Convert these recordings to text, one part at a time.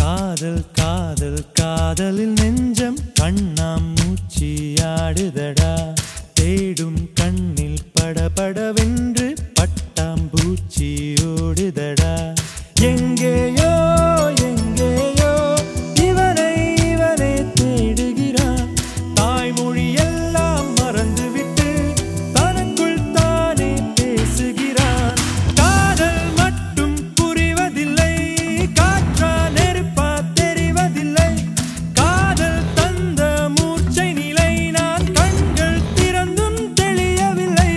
காதல் காதல் காதலில் நெஞ்சம் கண்ணாம் மூச்சியாடுதடா தேடும் கண்ணில் படபடவென்று பட்டாம்பூச்சி ஓடுதடா எங்கேயோ எங்கேயோ இவனை இவனே தேடுகிறான் தாய்மொழி எல்லாம் மறந்துவிட்டு தனக்குள் தானே பேசுகிறான் காதல் மட்டும் புரிவதில்லை காற்றா நெருப்பா தெரிவதில்லை காதல் தந்த மூர்ச்சை நிலை நான் கண்கள் திறந்தும் தெளியவில்லை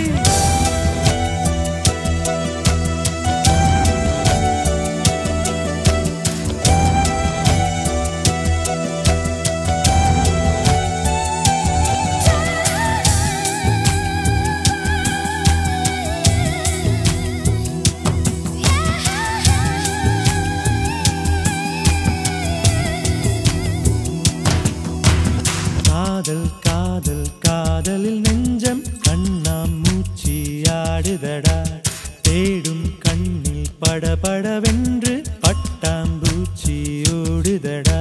காதல் காதல் காதலில் நெஞ்சம் கண்ணாம் மூச்சியாடுதடா தேடும் கண்ணில் படபடவென்று பட்டாம்பூச்சி ஓடுதடா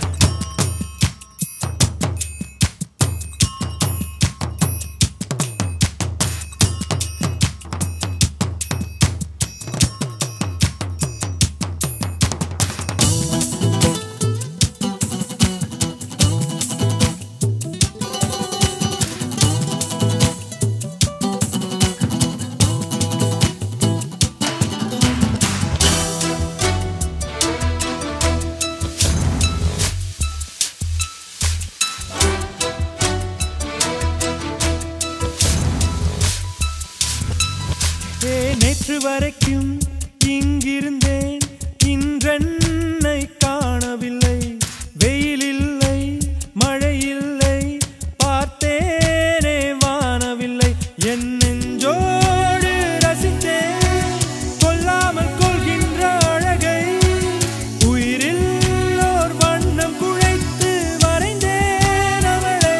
ஏ நேற்று வரைக்கும் இங்கிருந்தேன் இன்றென்னை காணவில்லை வெயில் இல்லை மழை இல்லை பார்த்தேனே வானவில்லை என் நெஞ்சோடு ரசித்தேன் கொல்லாமல் கொள்கின்ற அழகை உயிரில் ஓர் வண்ணம் குழைத்து வரைந்தேன் அவளை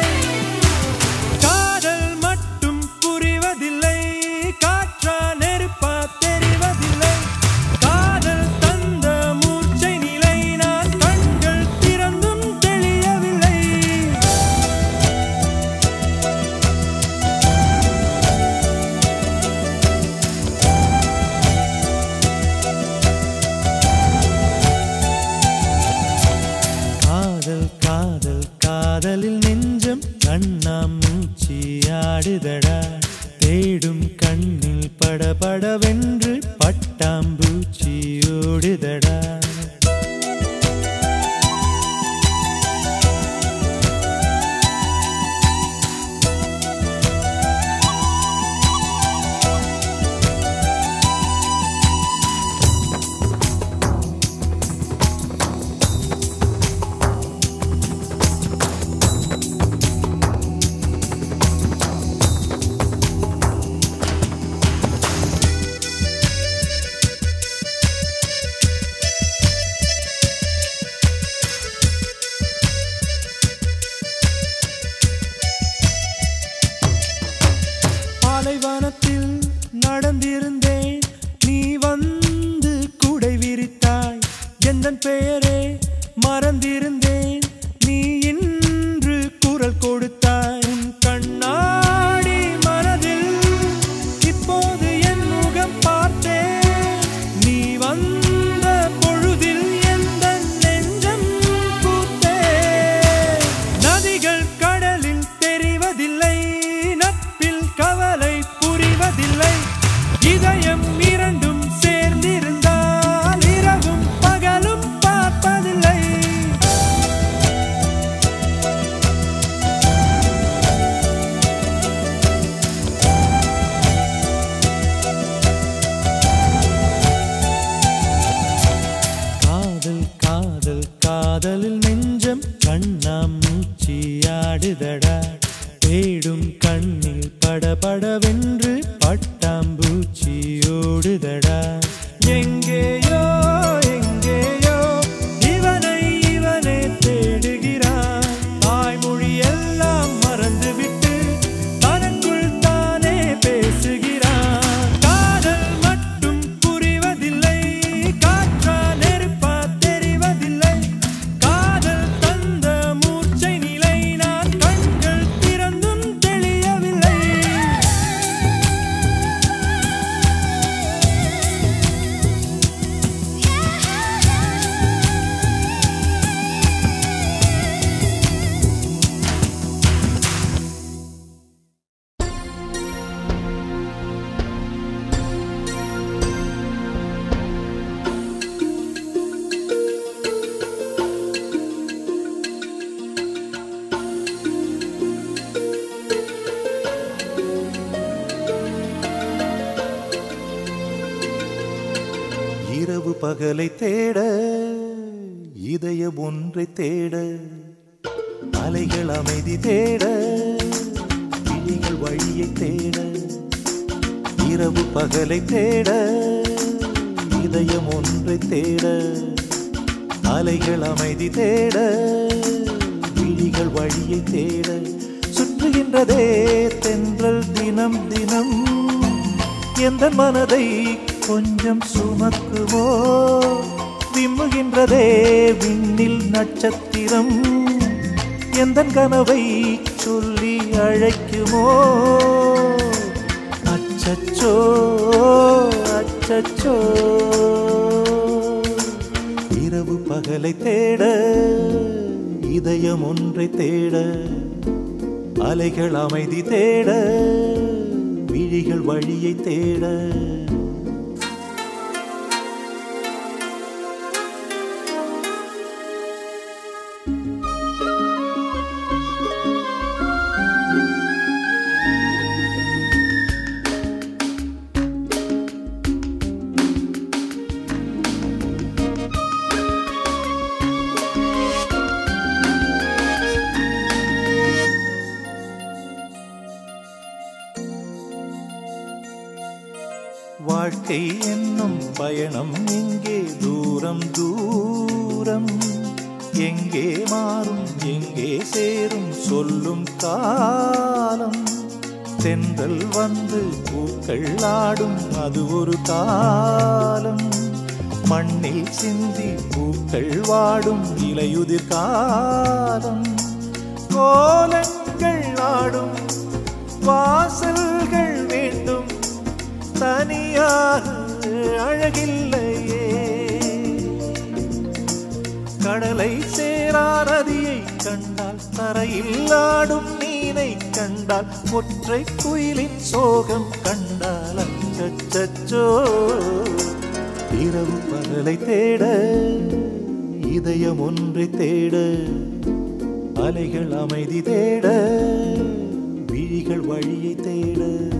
காதல் மட்டும் புரிவதில்லை காற்றா நெருப்பா தெரிவதில்லை காதல் தந்த மூர்ச்சை நிலை நான் கண்கள் திறந்தும் தெளியவில்லை காதல் காதல் காதலில் நெஞ்சம் கண்ணாம் மூச்சியாடுதடா தேடும் கண்ணில் படபடவென்று பட்டாம்பூச்சி ஓடுதடா பாலைவனத்தில் நடந்திருந்தேன் நீ வந்து குடை விரித்தாய் எந்தன் பெயரே மறந்திருந்தேன் நீ இன்று குரல் கொடுத்தாய் உன் கண்ணாடி மனதில் இப்போது என் முகம் பார்த்தேன் நீ வந்த பொழுதில் எந்த நெஞ்சம் பூத்தே நதிகள் கடலில் தெரிவதில்லை நட்பில் கவலை புரிவதில்லை இதயம் இரண்டும் சேர்ந்திருந்தால் இரவும் பகலும் பார்ப்பதில்லை காதல் காதல் காதலில் நெஞ்சம் கண்ணாம் மூச்சியாடுதடா தேடும் கண்ணில் படபடவென்று பட்டாம்பூச்சி ஓடுதடா எங்கேயோ எங்கேயோ இவனை இவனே தேடுகிறான் தாய்மொழி எல்லாம் மறந்துவிட்டு தனக்குள் தானே பேசுகிறான் காதல் மட்டும் புரிவதில்லை காற்றா நெருப்பா தெரிவதில்லை பகலை தேட இதயம் ஒன்றை தேட அலைகள் அமைதி தேட விழிகள் வழியை தேட இரவு பகலை தேட இதயம் ஒன்றை தேட அலைகள் அமைதி தேட விழிகள் வழியை தேட சுற்றுகின்றதே தென்றல் தினம் தினம் எந்த மனதை கொஞ்சம் சுமக்குவோ விம்முகின்றதே விண்ணில் நட்சத்திரம் எந்த கனவை சொல்லி அழைக்குமோ அச்சச்சோ அச்சச்சோ இரவு பகலை தேட இதயம் ஒன்றை தேட அலைகள் அமைதி தேட விழிகள் வழியை தேட வாழ்க்கை என்னும் பயணம் இங்கே தூரம் தூரம் எங்கே மாறும் எங்கே சேரும் சொல்லும் காலம் தென்றல் வந்து பூக்கள் ஆடும் அது ஒரு காலம் மண்ணில் சிந்தி பூக்கள் வாடும் இலையுதிர் காலம் கோலங்கள் ஆடும் வாசல்கள் வேண்டும் தனியாக அழகில்லையே கடலை சேரா நதியை கண்டால் தரையில் ஆடும் மீனை கண்டால் ஒற்றை குயிலின் சோகம் கண்டால் அச்சச்சோ இரவு பகலை தேட இதயம் ஒன்றை தேட அலைகள் அமைதி தேட விழிகள் வழியை தேட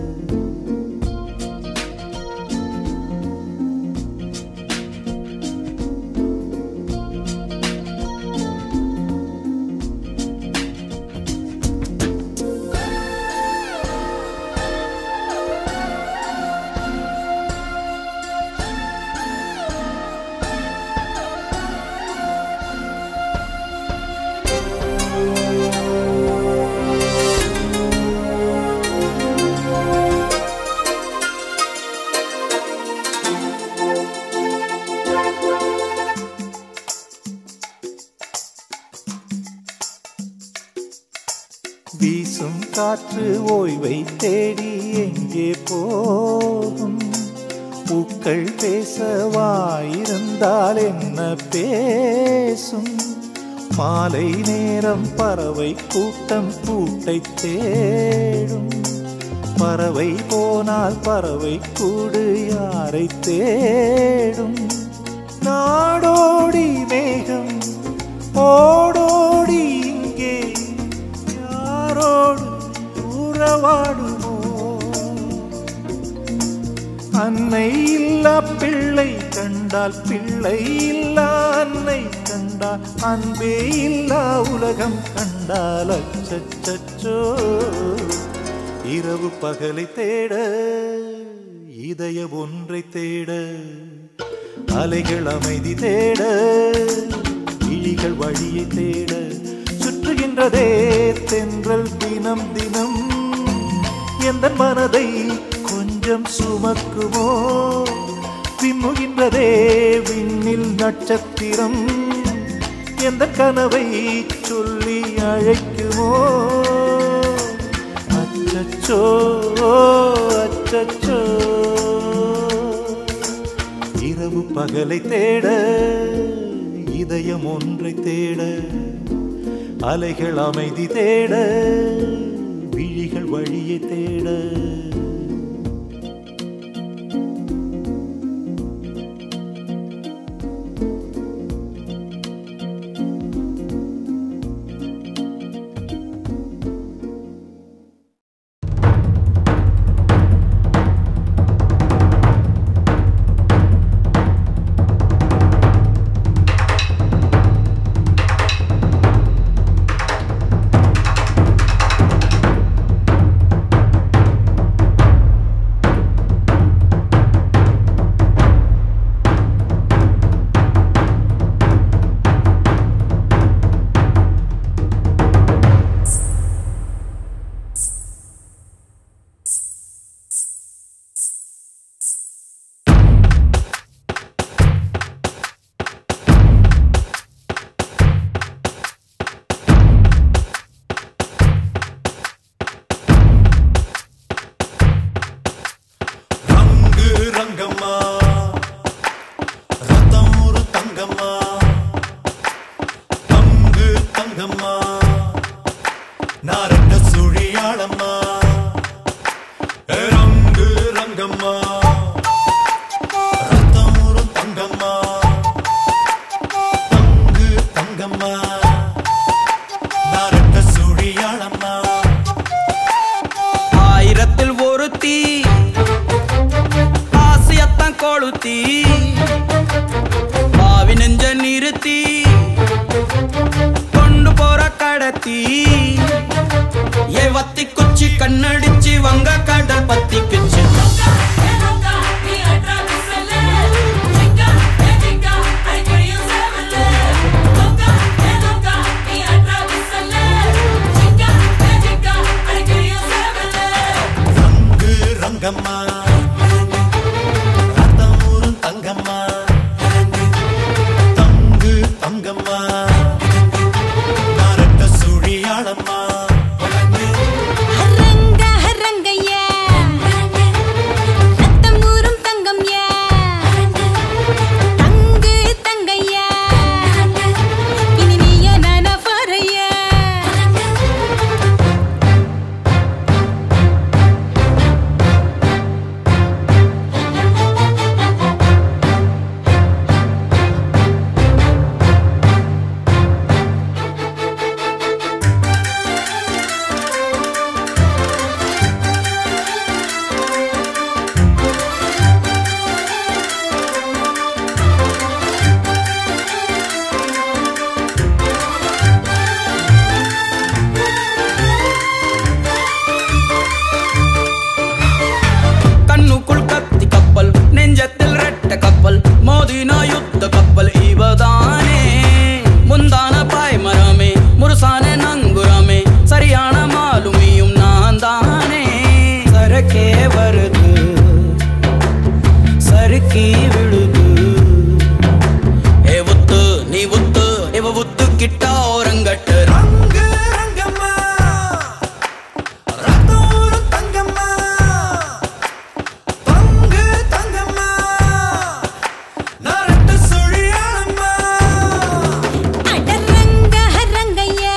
வீசும் காற்று ஓய்வை தேடி எங்கே போகும் பூக்கள் பேசவாயிருந்தால் என்ன பேசும் மாலை நேரம் பறவை கூட்டம் கூட்டை தேடும் பறவை போனால் பறவை கூடு யாரை தேடும் நாடோடி மேகம் ஓடோடி இங்கே யாரோடு உறவாடுமோ அன்னை இல்லா பிள்ளை கண்டால் பிள்ளை இல்லா அன்னை கண்டால் அன்பே இல்லா உலகம் கண்டால் அச்சச்சோ இரவு பகலை தேட இதய ஒன்றை தேட அலைகள் அமைதி தேட விழிகள் வழியை தேட சுற்றுகின்றதே தென்றல் தினம் தினம் எந்த மனதை கொஞ்சம் சுமக்குமோ விம்முகின்றதே விண்ணில் நட்சத்திரம் எந்த கனவை சொல்லி அழைக்குமோ அச்சச்சோ அச்சச்சோ இரவு பகலை தேட இதயம் ஒன்றை தேட அலைகள் அமைதி தேட விழிகள் வழியை தேட கடத்தி ஏ வத்தி குச்சி கண்ணடிச்சு வங்க கடல் பத்திக்குச்சு ரங்கு ரங்கம்மா ரத்தமூரும் தங்கம்மா தங்கு தங்கம்மா நரட்ட சுழியாளம்மா ரங்க ரங்கையா ரத்தம் ஊறும் தங்கம்யா தங்கு தங்கையா இனி நீய நானா பாறையா கண்ணுக்குள் கத்தி கப்பல் நெஞ்சத்தில் ரெட்ட கப்பல் மோதினா யுத்த கப்பல் இவதானே முந்தான பாய்மரமே முருசான நங்குரமே சரியான மாலுமியும் நான் தானே சரக்கே வருது சறுக்கி விழுது ஏ உத்து நீ உத்து இவ உத்து கிட்ட ஓரங்கட்டு ரங்கு ரங்கம்மா ரத்தமூரும் தங்கம்மா தங்கு தங்கம்மா நரட்ட சுழியாளம்மா அட ரங்க ரங்கையா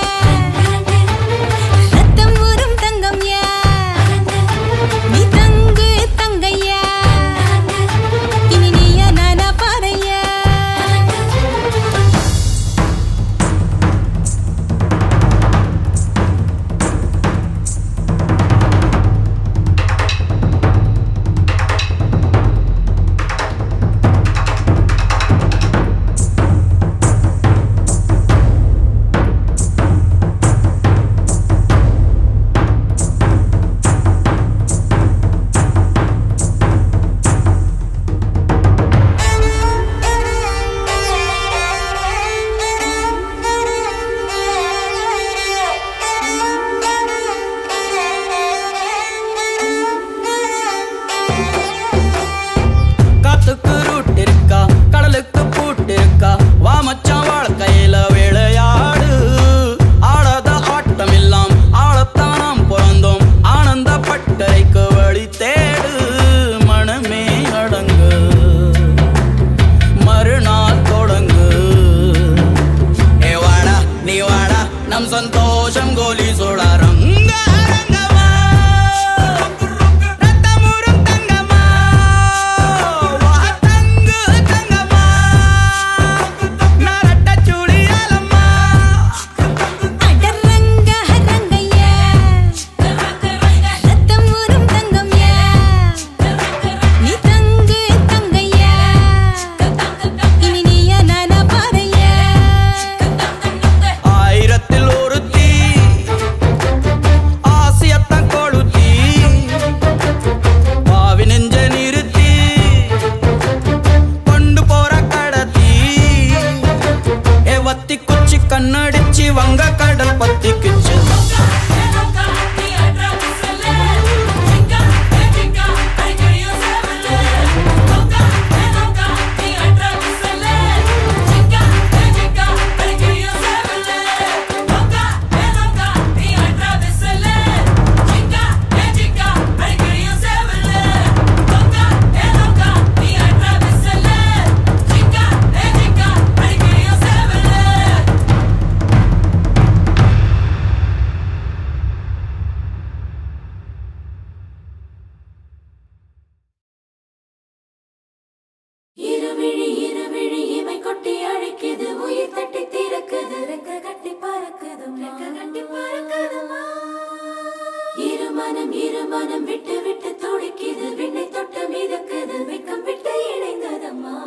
ரத்தம் ஊறும் தங்கம்யா நீ தங்கு தங்கையா இனி நீய நானா பாறையா காத்துக்கு ரூட் இருக்கா கடலுக்கு பூட்டு இருக்கா வா மச்சான் வாழ்க்கையில விளையாடு ஆடாத ஆட்டம் எல்லாம் ஆளத்தான் நாம் பிறந்தோம் ஆனந்த பட்டறைக்கு வழி தேடு மனமே அடங்கு மறுநாள் தொடங்கு ஏ வாடா நீ வாடா நம் சந்தோஷம் கோலி சோழாரம் ரத்தமுறும் தங்கம்மா வா தங்கு தங்கம்மா நரட்ட சுழியாலம்மா அட ரங்க ரங்கையா ரத்தம் ஊறும் தங்கம்யா நீ தங்கு தங்கையா இனி நீய நானா பாறையா ஆயிரத்தில் ஒருத்தி ஆசியத்தான் கொளுத்தி பாவி நெஞ்ச நிறுத்தி கொண்டு போற கடத்தி ஏ வத்தி குச்சி கண்ணடிச்சு வங்க கடல் பத்திக்குச்சு இருவிழி இருவிழி இமை கொட்டி அழைக்குது உயிர் தட்டி திறக்குது ரெக்க கட்டி பறக்குது ரெக்க கட்டி பறக்குதுமா இருமனம் இருமனம் விட்டு விட்டு துடிக்குது விண்ணை தொட்டு மிதக்குது வெக்கம் விட்டு இணைந்ததம்மா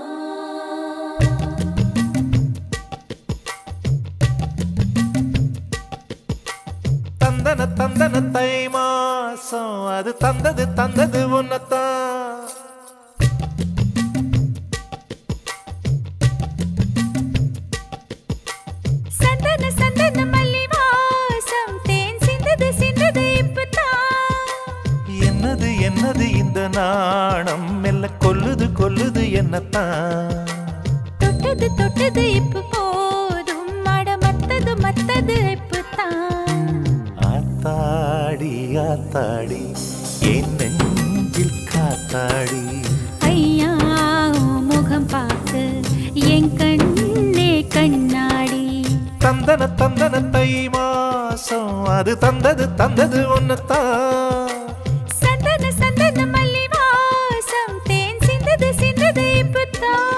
தந்தன தந்தன தை மாசம் அது தந்தது தந்தது உன்னத்தான் சந்தன சந்தன மல்லி வாசம் தேன் சிந்தது சிந்தது இப்பதான் என்னது என்னது இந்த நாணம் மெல்ல கொல்லுது கொல்லுது என்னத்தான் தொட்டது தொட்டது இப்ப போதும் மட மத்தது மத்தது இப்பதான் ஆத்தாடி ஆத்தாடி என் நெஞ்சில் காத்தாடி ஐயா உன் முகம் பார்த்து என் கண்ணே கண்ணாடி தந்தன தந்தன தை மாசம் அது தந்தது தந்தது ஒன்னத்தான் சந்தன சந்தன மல்லி வாசம் தேன் சிந்தது சிந்தது இப்பதான்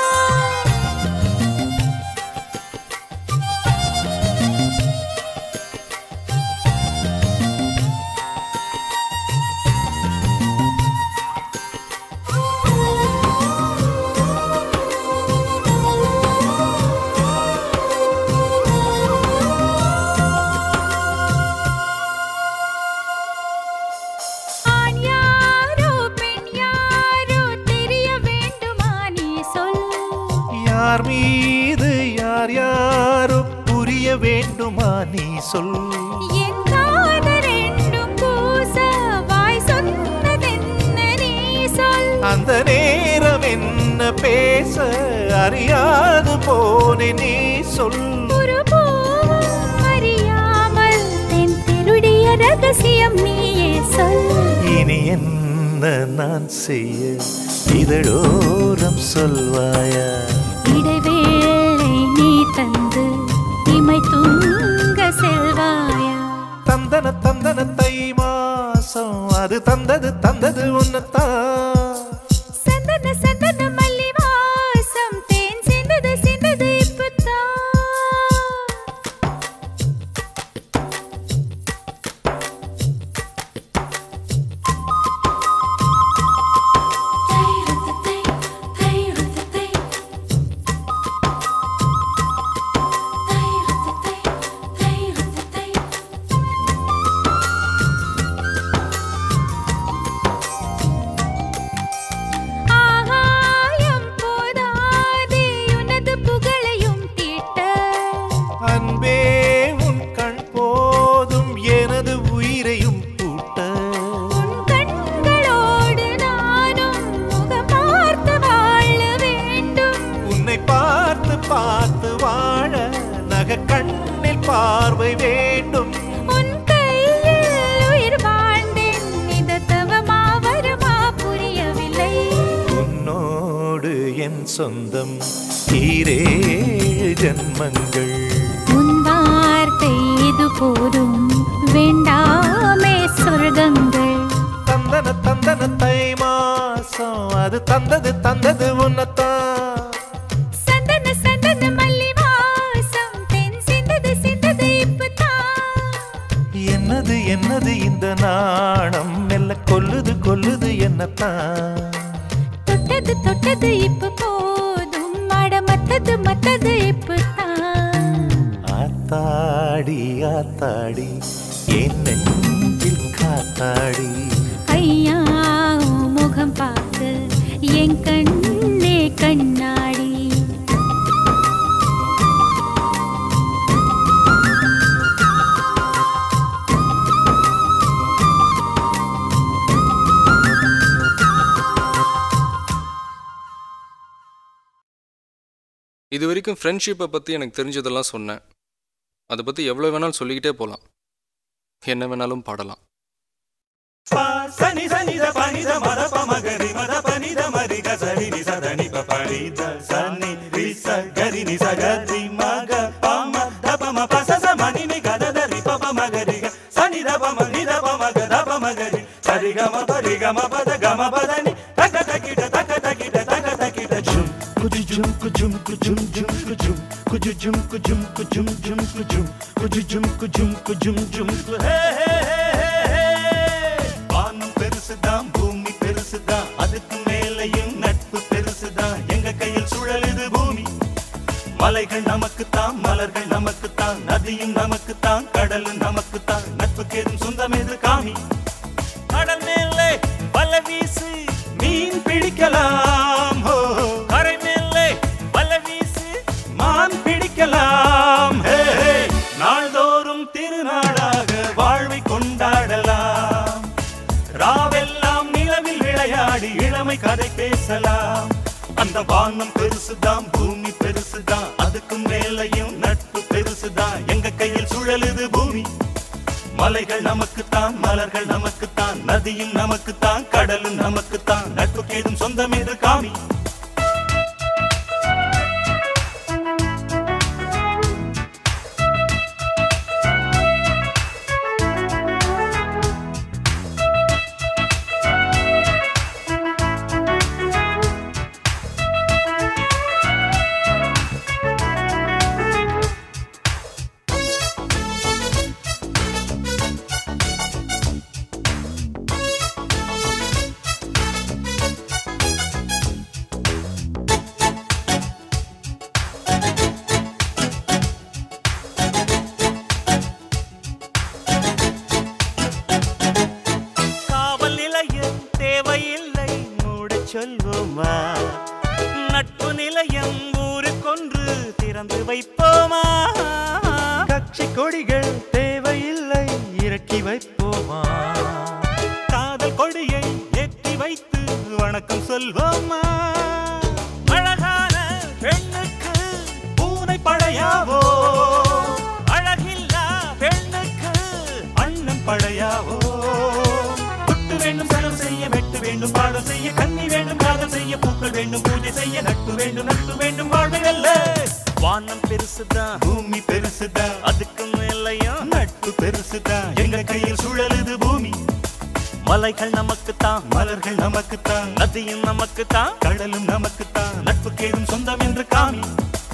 ஆண் யாரோ பெண் யாரோ தெரிய வேண்டுமா நீ சொல் யார் மீது யார் யாரோ புரிய வேண்டுமா நீ சொல் என் காதல் ரெண்டும் பூச வாய் சொன்னதென்ன நீ சொல் அந்த நேரம் என்ன பேச அறியாது போனே நீ சொல் ஒரு பூவும் அறியாமல் தென் திருடிய ரகசியம் நீயே சொல் இனி என்ன நான் செய்ய இதழோரம் சொல்வாயா இடைவேளை நீ தந்து இமை தூங்க செல்வாயா தந்தன தந்தன தை மாசம் அது தந்தது தந்தது உன்னத்தான் சந்தன சந்தன மல்லி வாசம் தேன் சிந்தது சிந்தது இப்பதான் ஆகாயம் போதாதே உனது புகழையும் தீட்ட அன்பே உன் கண் போதும் எனது உயிரையும் பூட்ட உன் கண்களோடு நானும் முகம் பார்த்து வாழ வேண்டும் உன்னை பார்த்து பார்த்து வாழ நக கண்ணில் பார்வை வேண்டும் உன் கையில் உயிர் வாழ்ந்தேன் இது தவமா வருமா புரியவில்லை உன்னோடு என் சொந்தம் ஈரேழு ஜன்மங்கள் உன் வார்த்தை இது போதும் வேண்டாமே சொர்க்கங்கள் தந்தன தந்தன தை மாசம் அது தந்தது தந்தது உன்னத்தான் சந்தன சந்தன மல்லி வாசம் தென் சிந்தது சிந்தது இப்பதான் என்னது என்னது இந்த நாணம் மெல்ல கொல்லுது கொல்லுது என்னத்தான் தொட்டது தொட்டது இப்ப போதும் மட மத்தது மத்தது இப்பதான் ஆத்தாடி ஆத்தாடி என் நெஞ்சில் காத்தாடி ஐயா உன் முகம் பார்த்து என் கண்ணே கண்ணாடி இது வரைக்கும் ஃப்ரெண்ட்ஷிப்பை பற்றி எனக்கு தெரிஞ்சதெல்லாம் சொன்னேன் அதை பற்றி எவ்வளோ வேணாலும் சொல்லிக்கிட்டே போகலாம் என்ன வேணாலும் பாடலாம் சனி சனி த பனி த மத ப மகரி மத பனி த மரி க சரி நி ச த நி ப பனி த சனி ரி ச கரி நி ச க ரி ம க ப ம த ப ம ப ச ச ம நி நி க த த ரி ப ப மகரி க சனி த ப ம நி த ப ம க த ப மகரி சரி க ம ப ரி க ம ப த க ம ப த நி தக தகி ட தக தகி ட தக தகி ட ஜும் குஜு ஜும் குஜும் குஜும் ஜும் குஜும் குஜு ஜும் குஜும் குஜும் ஜும் குஜும் குஜு ஜும் குஜும் குஜும் ஜும் ஹே ஹே ஹே ஹே ஹே வானம் பெருசுதான் பூமி பெருசுதான் அதுக்கு மேலையும் நட்பு பெருசுதான் எங்க கையில் சுழலுது பூமி மலைகள் நமக்குத்தான் மலர்கள் நமக்குத்தான் நதியும் நமக்குத்தான் கடலும் நமக்குத்தான் நட்புக்கு ஏதும் சொந்தம் எது காமி கடல் மேலே வல வீசு மீன் பிடிக்கலாம் ஹோ கரை மேலே வல வீசு மான் பிடிக்கலாம் ஹே, ஹே. நாள்தோறும் திருநாளாக வாழ்வை கொண்டாடலாம் ராவெல்லாம் நிலவில் விளையாடி இளமை கதை பேசலாம் அந்த வானம் பெருசுதான் பூமி பெருசுதான் அதுக்கும் மேலையும் நட்பு பெருசுதான் எங்க கையில் சுழலுது பூமி மலைகள் நமக்குத்தான் மலர்கள் நமக்குத்தான் நதியும் நமக்குத்தான் கடலும் நமக்குத்தான் நட்புக்கு ஏதும் சொந்தம் எது காமி காவல் நிலையம் தேவையில்லை மூடச் சொல்வோமா நட்பு நிலையம் ஊருக்கொன்று திறந்து வைப்போமா கட்சி கொடிகள் தேவையில்லை இறக்கி வைப்போமா காதல் கொடியை ஏற்றி வைத்து வணக்கம் சொல்வோமா அழகான பெண்ணுக்கு பூனை படையாவோ அழகில்லா பெண்ணுக்கு அண்ணன் படையாவோ துட்டு வேண்டும் செலவு செய்ய வெட்டு வேண்டும் பாடம் செய்ய கன்னி வேண்டும் காதல் செய்ய பூக்கள் வேண்டும் பூஜை செய்ய நட்பு வேண்டும் நட்பு வேண்டும் வாழ்வை அல்ல வானம் பெருசுதான் பூமி பெருசுதான் அதுக்கு மேலையும் நட்பு பெருசுதான் எங்க கையில் சுழலுது பூமி மலைகள் நமக்குத்தான் மலர்கள் நமக்குத்தான் நதியும் நமக்குத்தான் கடலும் நமக்குத்தான் நட்புக்கு ஏதும் சொந்தம் என்று காமி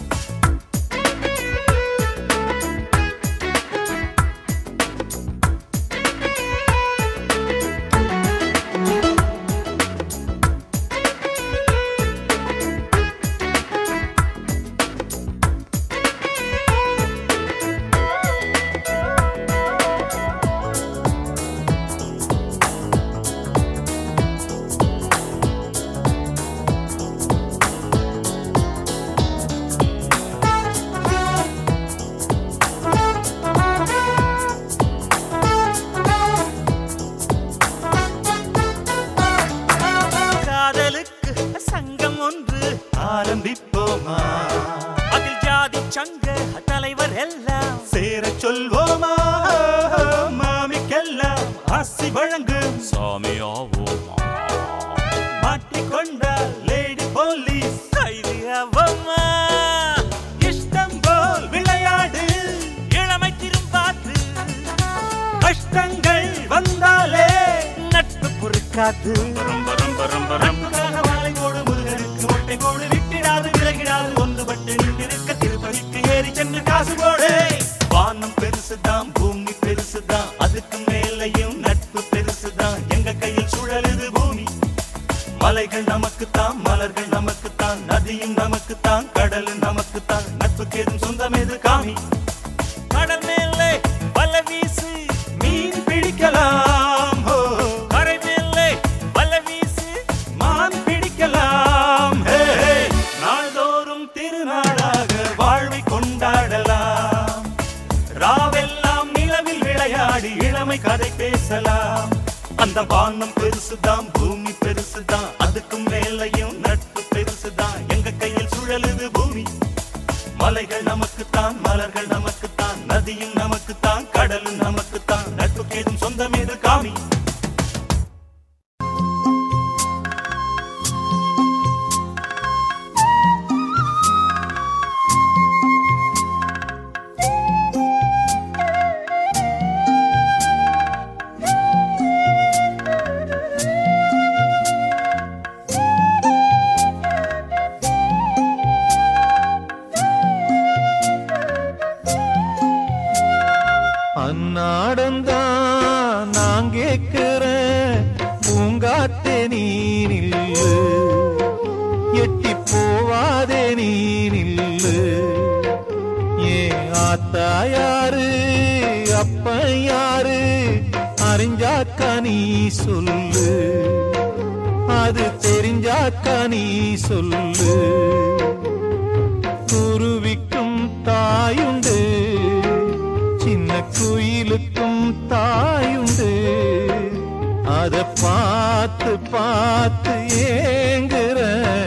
காதலுக்கு சங்கம் ஒன்று ஆரம்பிப்போமா அதில் ஜாதி சங்க தலைவர் எல்லாம் சேரச் சொல்வோமா மாமிக்கெல்லாம் ஆசி வழங்கு சாமியாவோமா மாட்டிக்கொண்டால் லேடி போலீஸ் கைதியாவோமா இஷ்டம் போல் விளையாடு இளமை திரும்பாது கஷ்டங்கள் வந்தாலே நட்பு பொறுக்காது ரொம்ப ரொம்ப ரொம்ப ரொம்ப நட்புக்காக வாழை போடு முருகனுக்கு மொட்டை போடு விட்டிடாது விலகிடாது ஒன்றுபட்டு நின்றிருக்க திருப்பதிக்கு ஏறி சென்று காசு போடு வானம் பெருசுதான் பூமி பெருசுதான் அதுக்கு மேலையும் நட்பு பெருசுதான் எங்க கையில் சுழலுது பூமி மலைகள் நமக்குத்தான் மலர்கள் நமக்குத்தான் நதியும் நமக்குத்தான் கடலும் நமக்குத்தான் நட்புக்கு ஏதும் சொந்தம் எது காமி கடல் மேலே வல வீசு மீன் பிடிக்கலாம் ஹோ கரை மேலே வல வீசு மான் பிடிக்கலாம் ஹே, ஹே. நாள்தோறும் திருநாளாக வாழ்வை கொண்டாடலாம் ராவெல்லாம் நிலவில் விளையாடி இளமை கதை பேசலாம் அந்த வானம் பெருசுதான் பூமி பெருசுதான் அதுக்கும் மேலையும் நட்பு பெருசுதான் எங்க கையில் சுழலுது பூமி மலைகள் நமக்குத்தான் மலர்கள் நமக்குத்தான் நதியும் நமக்குத்தான் கடலும் நமக்குத்தான் நட்புக்கு ஏதும் சொந்தம் எது காமி அந்நாடந்தான் நான் கேட்கிறேன் பூங்காத்தே நீ நில்லு எட்டி போவாதே நீ நில்லு ஏன் ஆத்தா யாரு அப்ப யாரு அறிஞ்சாக்கா நீ சொல்லு அது தெரிஞ்சாக்கா நீ சொல்லு குருவிக்கும் தாயுண்டு சின்ன குயிலுக்கும் தாயுண்டு அத பார்த்து பார்த்து ஏங்குற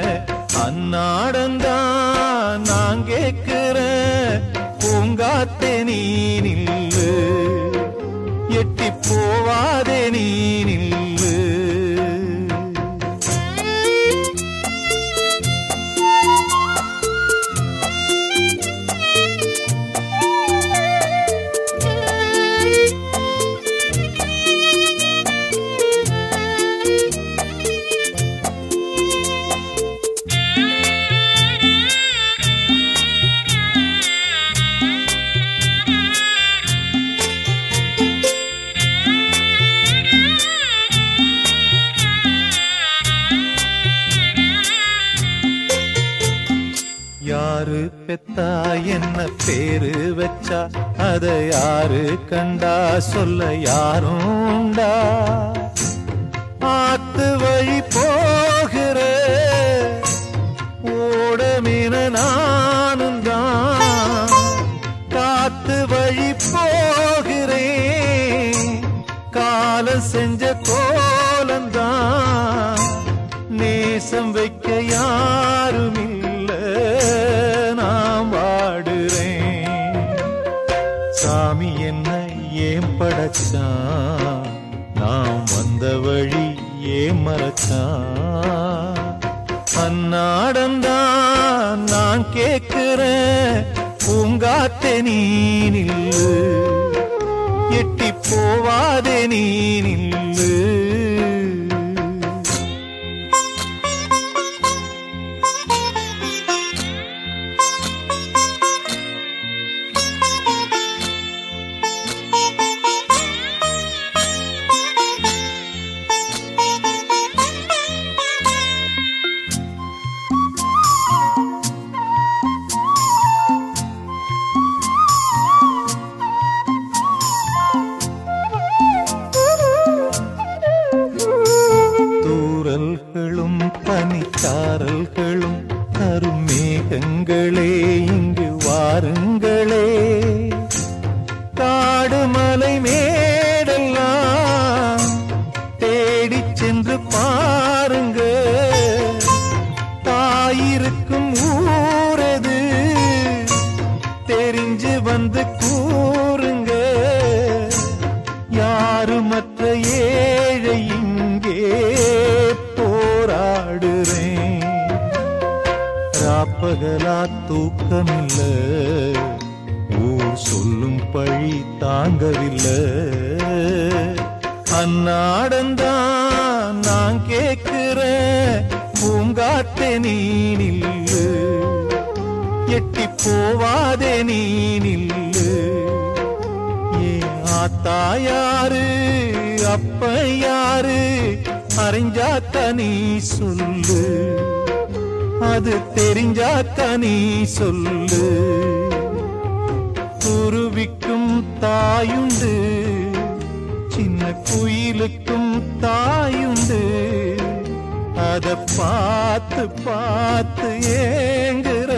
அந்நாடந்தான் நான் கேட்கிற பூங்காத்தே நீ நில்லு எட்டி போவாதே நீ நில்லு யாரு பெத்தா என்ன பேரு வச்சா அத யாரு கண்டா சொல்ல யாரும் உண்டா ஆத்து வழி போகிற ஓடமின நானும் தான் காத்து வழி போகிறேன் காலம் செஞ்ச கோலந்தான் நேசம் வைக்க யாரும் இல்ல நான் வாடுறேன் சாமி என்ன ஏன் படைச்சான் நாம் வந்த வழி ஏன் மறைச்சான் அந்நாடந்தான் நான் கேட்கிறேன் பூங்காத்தே நீ நில்லு எட்டி போவாதே நீ நில்லு தூரல்களும் பனிச்சாரல்களும் கருமேகங்களே இங்கு வாருங்களே காடு மலை மேடெல்லாம் தேடிச் சென்று பாருங்க தாயிருக்கும் ஊரது தெரிஞ்சு வந்து கூறுங்க யாரு மற்ற ஏழை இங்கே போராடுறேன் ராப்பகலா தூக்கமில்ல ஊர் சொல்லும் பழி தாங்கவில்லை அந்நாடந்தான் நான் கேட்கிறேன் பூங்காத்தே நீ நில்லு எட்டி போவாதே நீ நில்லு ஏன் ஆத்தா யாரு அப்ப யாரு அறிஞ்சாக்க நீ சொல்லு அது தெரிஞ்சாக்க நீ சொல்லு குருவிக்கும் தாயுண்டு சின்ன குயிலுக்கும் தாயுண்டு அத பார்த்து பார்த்து ஏங்குற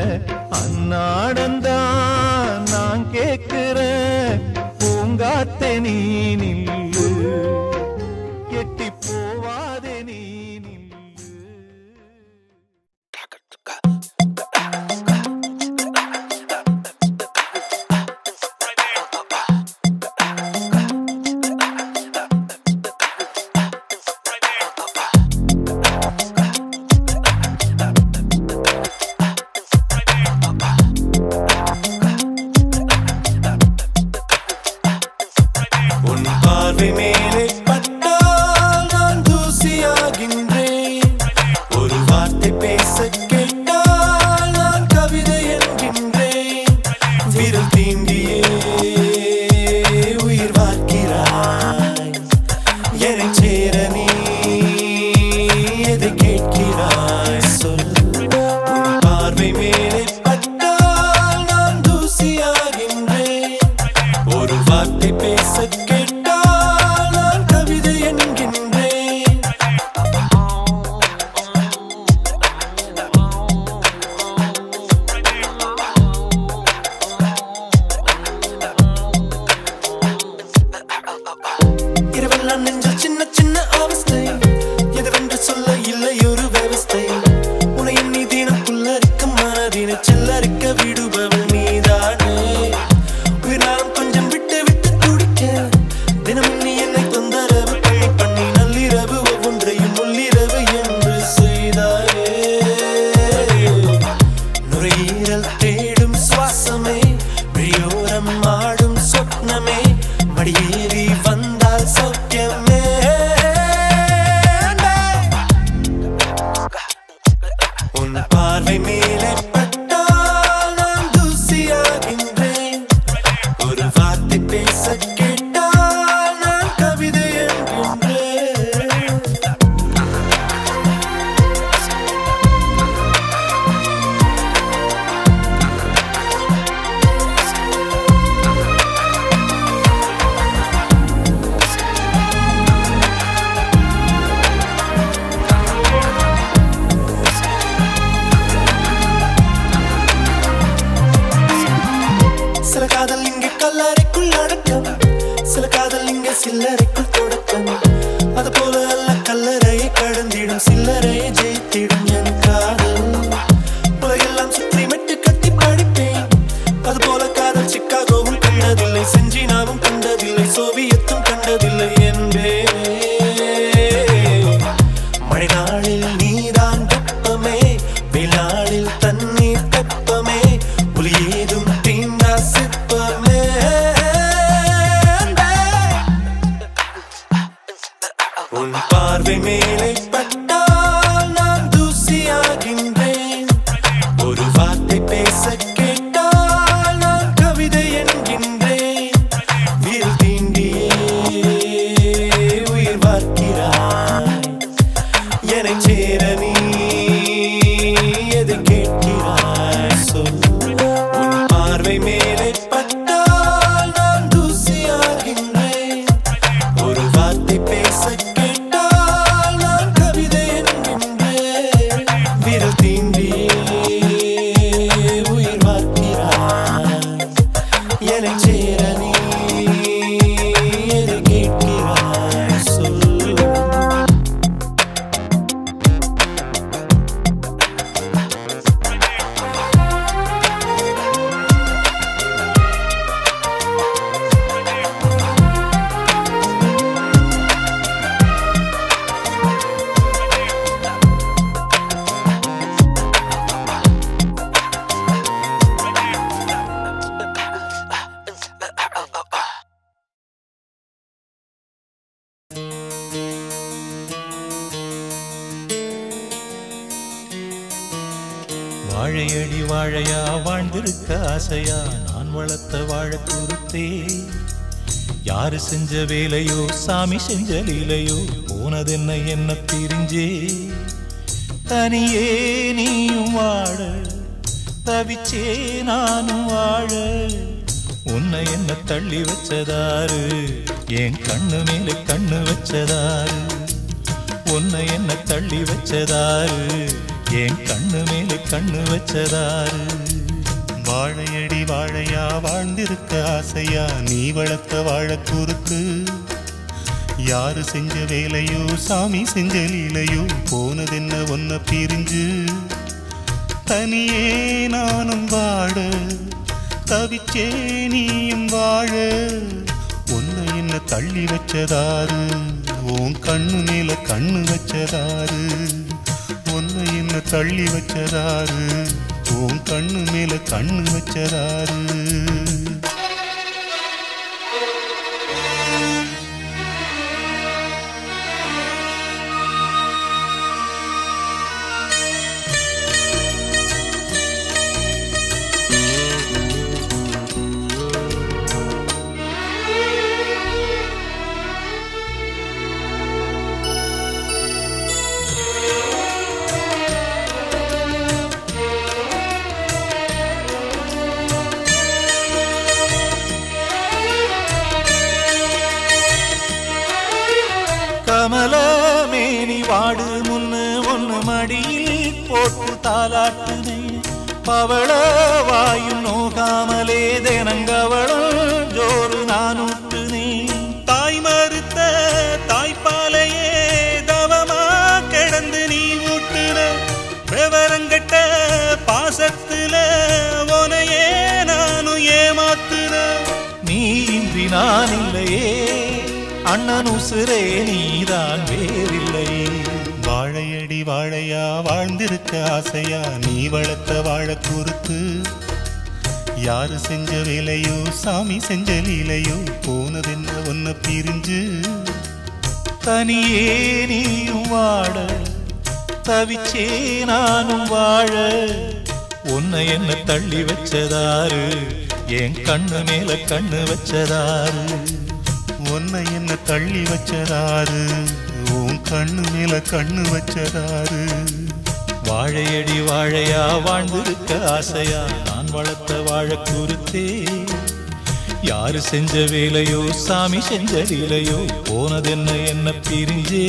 அந்நாடந்தான் நான் கேட்கிறேன் பூங்காத்தே நீ நில்லு எட்டி போவாதே நீ நில்லு உன்ன சில காதல் இங்கே கல்லறைக்குள் அடக்கம் சில காதல் இங்கே சில்லறைக்குள் தொடக்கம் அது போல அல்ல கல்லறையை கடந்திடும் சில்லறையை ஜெயித்திடும் என் காதல் உலகெல்லாம் சுற்றி மெட்டு கட்டி படிப்பேன் அது போல காதல் சிக்காகோவில் கண்டதில்லை செஞ்சினாவும் கண்டதில்லை சோவியத்தும் கண்டதில்லை என்பே மழை நாளில் நீதான் வெப்பமே விழாளில் தண்ணீர் தெப்பமே ஒலி ஏதும் தீண்டா சிற்பமே உன் பார்வை மேலே பட்டால் நான் தூசியாகின்றேன் ஒரு வார்த்தை பேச கேட்டால் நான் கவிதை என்கின்றேன் வீல் தீண்டியே உயிர் பார்க்கிறாய் என்னை சேர நீ எதை கேட்கிறாய் சொல் உன் பார்வை மேலே பட்டால் நான் தூசியாகின்றேன் ஒரு வார்த்தை பேச கேட்டால் நான் கவிதை என்கின்றேன் விரல் தீண்டியே உயிர் பார்க்கிறாய் என்னை சேர நீ எதை கேட்கிறாய் சொல் வாழையடி வாழையா வாழ்ந்திருக்க ஆசையா நான் வளர்த்த வாழ குருத்தே யாரு செஞ்ச வேலையோ சாமி செஞ்ச லீலையோ போனதென்ன என்ன பிரிஞ்சே தனியே நீயும் வாழ தவிச்சே நானும் வாழ உன்னை என்ன தள்ளி வச்சதாரு என் கண்ணு மேல கண்ணு வச்சதாரு உன்னை என்ன தள்ளி வச்சதாரு என் கண்ணு மேல கண்ணு வச்சதாரு வாழையடி வாழையா வாழ்ந்திருக்க ஆசையா நீ வளர்த்த வாழ குறுக்கு யாரு செஞ்ச வேலையோ சாமி செஞ்ச லீலையோ போனதென்ன ஒன்ன பிரிஞ்சு தனியே நானும் வாழ தவிச்சே நீயும் வாழ உன்னை என்ன தள்ளி வச்சதாரு உன் கண்ணு மேல கண்ணு வச்சதாரு உன்னை என்ன தள்ளி வச்சதாரு உன் கண்ணு மேல கண்ணு வச்சதாரு கமலமேனி வாடு முன்னு ஒன்னு மடியில் போட்டு தாலாட்டுனே பவள வாயும் நோகாமலே தினங்கவளும் ஜோறு நான் ஊட்டுனே தாய் மறுத்த தாய்ப்பாலையே தவமா கிடந்து நீ ஊட்டுன விவரங்கட்ட பாசத்துல உனையே நானும் ஏமாத்துற நீ இன்றி நான் இல்லையே அண்ணன் உசுரே நீதான் வேறில்லையே வாழையடி வாழையா வாழ்ந்திருக்க ஆசையா நீ வளர்த்த வாழ குறுத்து யாரு செஞ்ச வேலையோ சாமி செஞ்ச லீலையோ போனதென்ன ஒன்ன பிரிஞ்சு தனியே நீயும் வாழ தவிச்சே நானும் வாழ உன்னை என்ன தள்ளி வச்சதாரு என் கண்ணு மேல கண்ணு வச்சதாரு உன்னை என்ன தள்ளி வச்சதாரு உன் கண்ணு மேல கண்ணு வச்சதாரு வாழையடி வாழையா வாழ்ந்திருக்க ஆசையா நான் வளர்த்த வாழ குறுத்தே யாரு செஞ்ச வேலையோ சாமி செஞ்ச லீலையோ போனதென்ன என்ன பிரிஞ்சே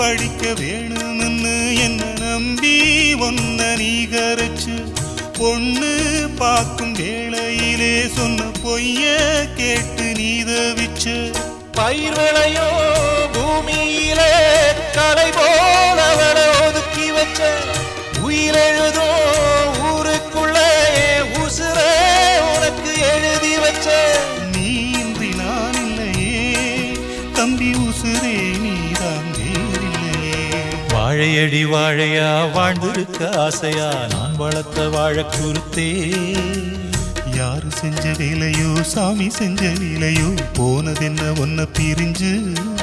படிக்க வேணும்னு என்ன நம்பி ஒன்ன நீ கரைச்சு பொண்ணு பார்க்கும் வேளையிலே சொன்ன பொய்ய கேட்டு நீ தவிச்சு பயிர் விளையோ பூமியிலே கலை போல அவளை ஒதுக்கி வச்ச உயிரெழுதோ ஊருக்குள்ள என் உசுரே உனக்கு எழுதி வச்ச நீ இன்றி நான் இல்லையே தம்பி உசுரே நீதான் வேறில்லையே வாழையடி வாழையா வாழ்ந்திருக்க ஆசையா நான் வளர்த்த வாழ குருத்தே யாரு செஞ்ச வேலையோ சாமி செஞ்ச வேலையோ போனதென்ன ஒன்ன பிரிஞ்சு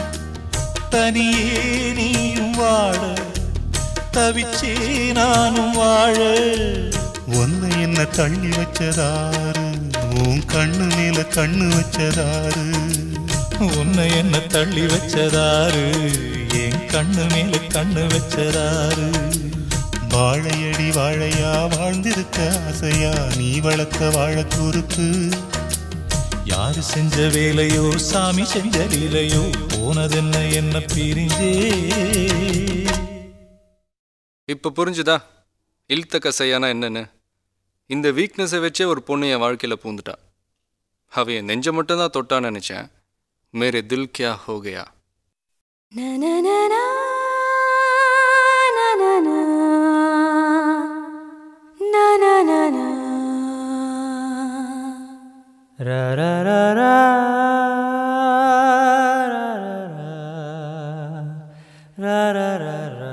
தனியே நீயும் வாழ தவிச்சே நானும் வாழ ஒன்ன என்ன தள்ளி வச்சதாரு உன் கண்ணு மேல கண்ணு வச்சதாரு உன்னை என்ன தள்ளி வச்சதாரு என் கண்ணு மேல கண்ணு வச்சதாரு வாழையடி வாழையா வாழ்ந்திருக்க ஆசையா நீ வளர்த்த வாழ குறுக்கு யாரு செஞ்ச வேலையோ சாமி செஞ்ச லீலையோ போனதென்ன என்ன பிரிஞ்சே இப்போ புரிஞ்சுதா இழுத்த கசையானா என்னன்னு இந்த வீக்னஸை வச்சே ஒரு பொண்ணு என் வாழ்க்கையில் பூந்துட்டா அவ என் நெஞ்சை மட்டும்தான் தொட்டான்னு நினச்சேன் மேரே தில் கியா ஹோ Gaya Na na na na na na na na na na na ra ra ra ra ra ra ra ra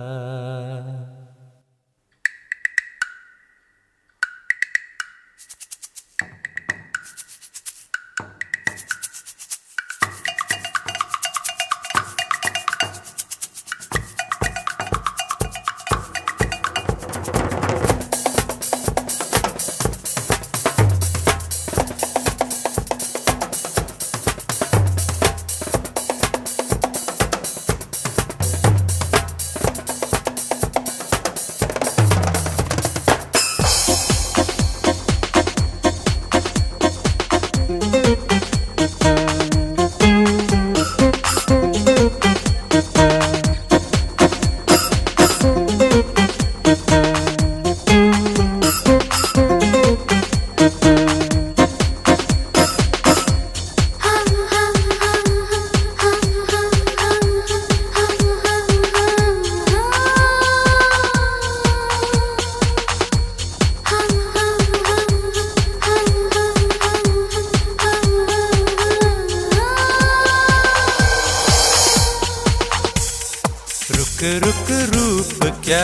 ருக்கு ருக்கு ரூப் கியா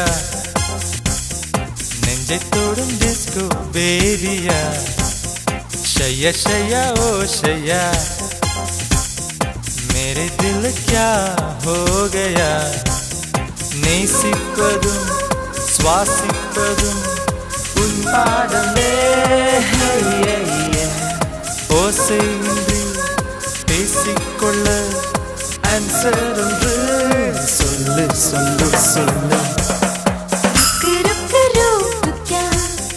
நெஞ்சை தோடும் டிஸ்கோ பேரியா ஷையா ஷையா ஓ ஷையா மேரே தில் கியா ஹோ கயா நேசிப்பதும் சுவாசிப்பதும் உன் பாடமே ஓசையின்றி பேசிக்கொள்ள ஆன்சர் ஒன்று சொல்லு சொல்லு சொல்லு रुक रुक क्या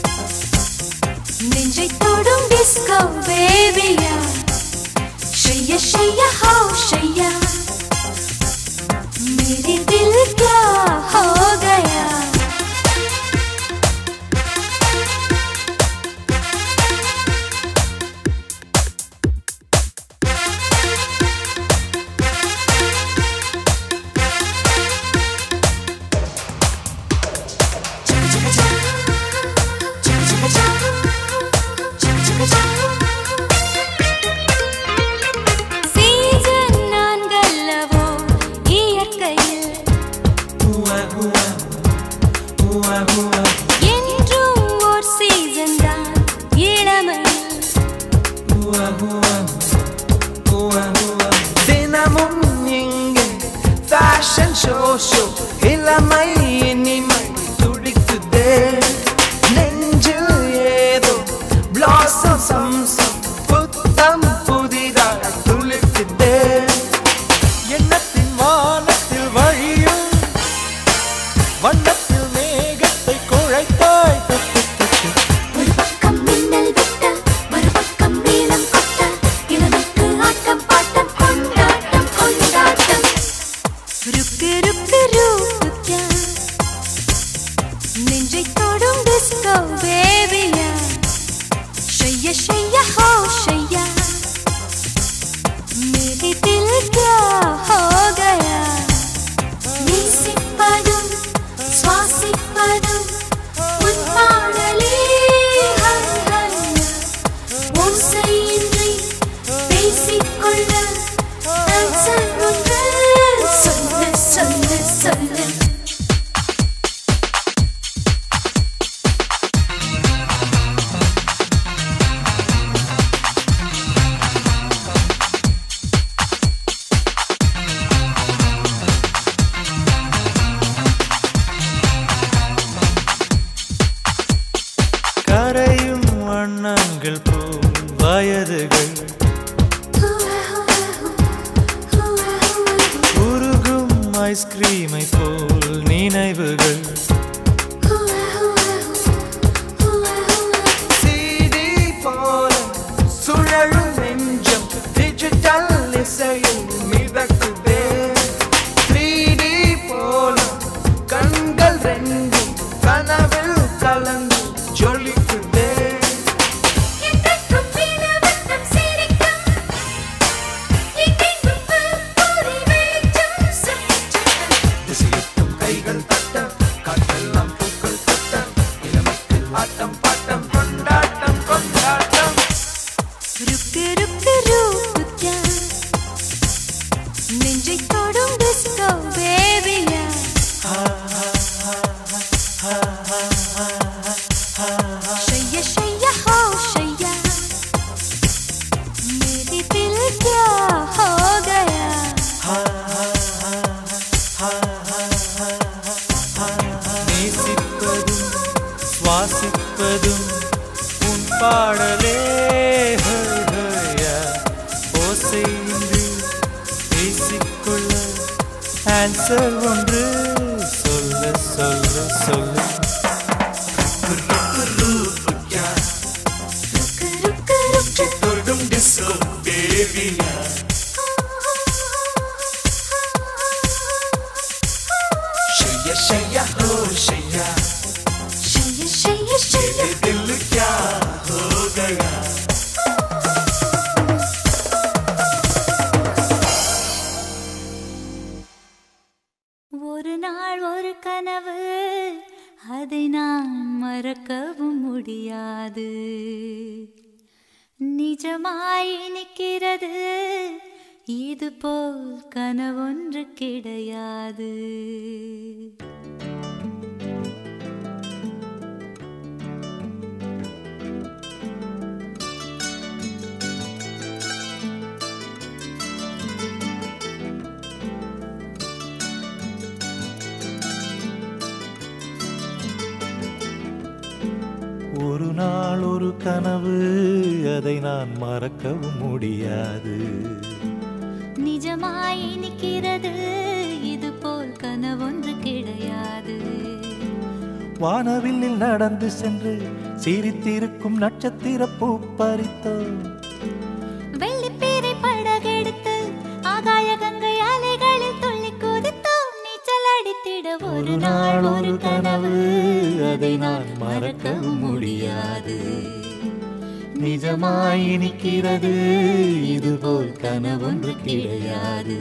நெஞ்சை தொடும் டிஸ்கோ பேபியா ஷையா ஷையா ஹோ ஷையா मेरे दिल क्या हो गया சீசன் நான்கல்லவோ இயற்கையில் என்றும் ஓர் சீசன் தான் இளமையில் தினமும் இங்கே ஃபேஷன் ஷோ ஷோ இளமை இனிமை துடிக்குதே நெஞ்சில் ஏதோ பிளாசம் சம்சம் புத்தம் புதிதாக துளிக்குதே எண்ணத்தின் வானத்தில் வழியும் வண்ணத்தில் மேகத்தை குழைத்தாய் தொட்டு தொட்டு ஒரு பக்கம் மின்னல் வெட்ட ஒரு பக்கம் நீளம் கொட்ட இளமைக்கு ஆட்டம் பாட்டம் கொண்டாட்டம் கொண்டாட்டம் ருக்கு ருக்கு கரையும் வண்ணங்கள் போல் வயதுகள் உருகும் ஐஸ்கிரீமை போல் நினைவுகள் CD போல சுழலும் நெஞ்சம் டிஜிட்டல் இசையில் மிதக்குதே 3D போல கண்கள் ரெண்டும் கனவில் கலந்து ஜொலிக்குதே என்றென்றும் வீணவட்டம் சிரிக்கும். எங்கெங்கும் பூரி வெளிச்சம் சுற்றும். திசையெட்டும் கைகள் தட்ட காற்றெல்லாம் பூக்கள் தட்ட இளமைக்கு ஆட்டம் பாட்டம் கொண்டாட்டம் கொண்டாட்டம் ருக்கு ருக்கு ருக்கு क्या நெஞ்சை தொடும் disco baby-யா. शैया शैया हो शैया मेरी दिल क्या हो गया நேசிப்பதும் சுவாசிப்பதும் உன் பாடலே ஹோய் ஹோயா. ஓசையின்றி பேசிக்கொள்ள ஆன்சர் ஒன்று சொல்ல சொல்ல சொல்ல ருக்கு ருக்கு ருக்கு தொடும் டிஸ்கோ பேபியா ஷையா ஷையா ஹோ ஷையா शैया शैया शैया दिल क्या हो गया ஒரு நாள் ஒரு கனவு அதை நான் மறக்கவும் முடியாது நிஜமாய் நிற்கிறது இது போல் கனவொன்று கிடையாது ஒரு நாள் ஒரு கனவு அதை நான் மறக்கவும் முடியாது நிஜமாய் நிற்கிறது இது போல் கனவொன்று கிடையாது வானவில்லில் நடந்து சென்று சிரித்திருக்கும் நட்சத்திர பூ பறித்தோம் வெள்ளிப்பீரை படகெடுத்து ஆகாய கங்கை அலைகளில் துள்ளி குதித்தோம் நீச்சல் அடித்திட ஒரு நாள் ஒரு கனவு அதை நான் மறக்கவும் முடியாது நிஜமாய் இனிக்கிறது இதுபோல் கனவொன்று கிடையாது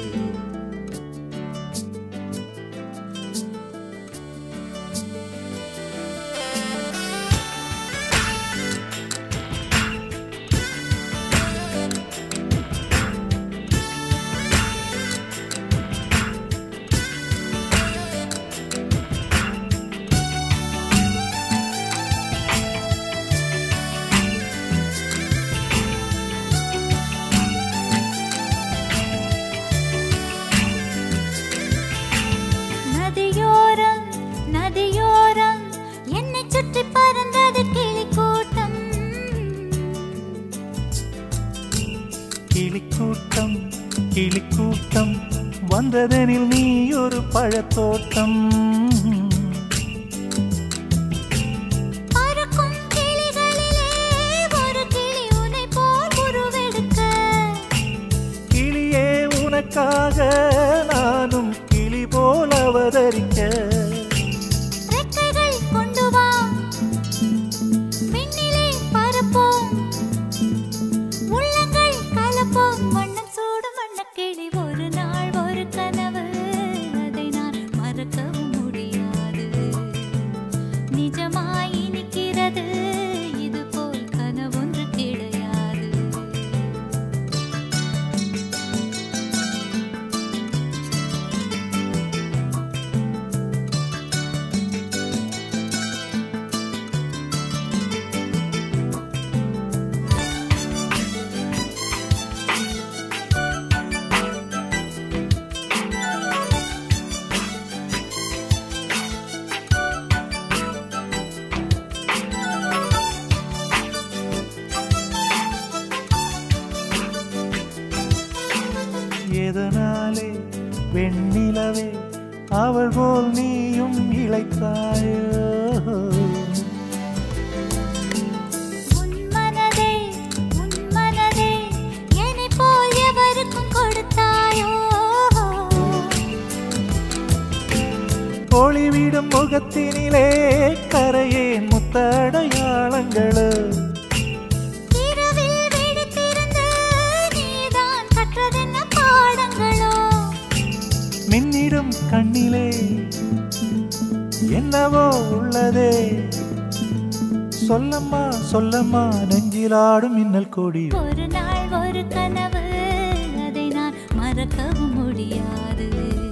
நதியோரம் நதியோரம் என்னை சுற்றி பறந்தது கிளி கூட்டம் கிளிக்கூட்டம் கிளிக்கூட்டம் வந்ததெனில் நீ ஒரு பழத்தோட்டம் பறக்கும் கிளிகளிலே ஒரு கிளி உன்னை போல் உருவெடுக்க கிளியே உனக்காக நானும் கிளி போல் அவதரிக்க ரெக்கைகள் கொண்டு வா விண்ணிலே பறப்போம் உள்ளங்கள் கலப்போம் வண்ணம் சூடும் வண்ணக்கிளி ஒரு நாள் ஒரு கனவு அதை நான் மறக்கவும் முகத்தினிலே கரையேன் முத்தடையாளங்களோ இரவில் விழித்திருந்து நீதான் கற்றதென்ன பாடங்களோ மின்னிடும் கண்ணிலே என்னவோ உள்ளதே சொல்லம்மா சொல்லம்மா நெஞ்சிலாடும் மின்னல் கொடி ஒரு நாள் ஒரு கனவு அதை நான் மறக்கவும் முடியாது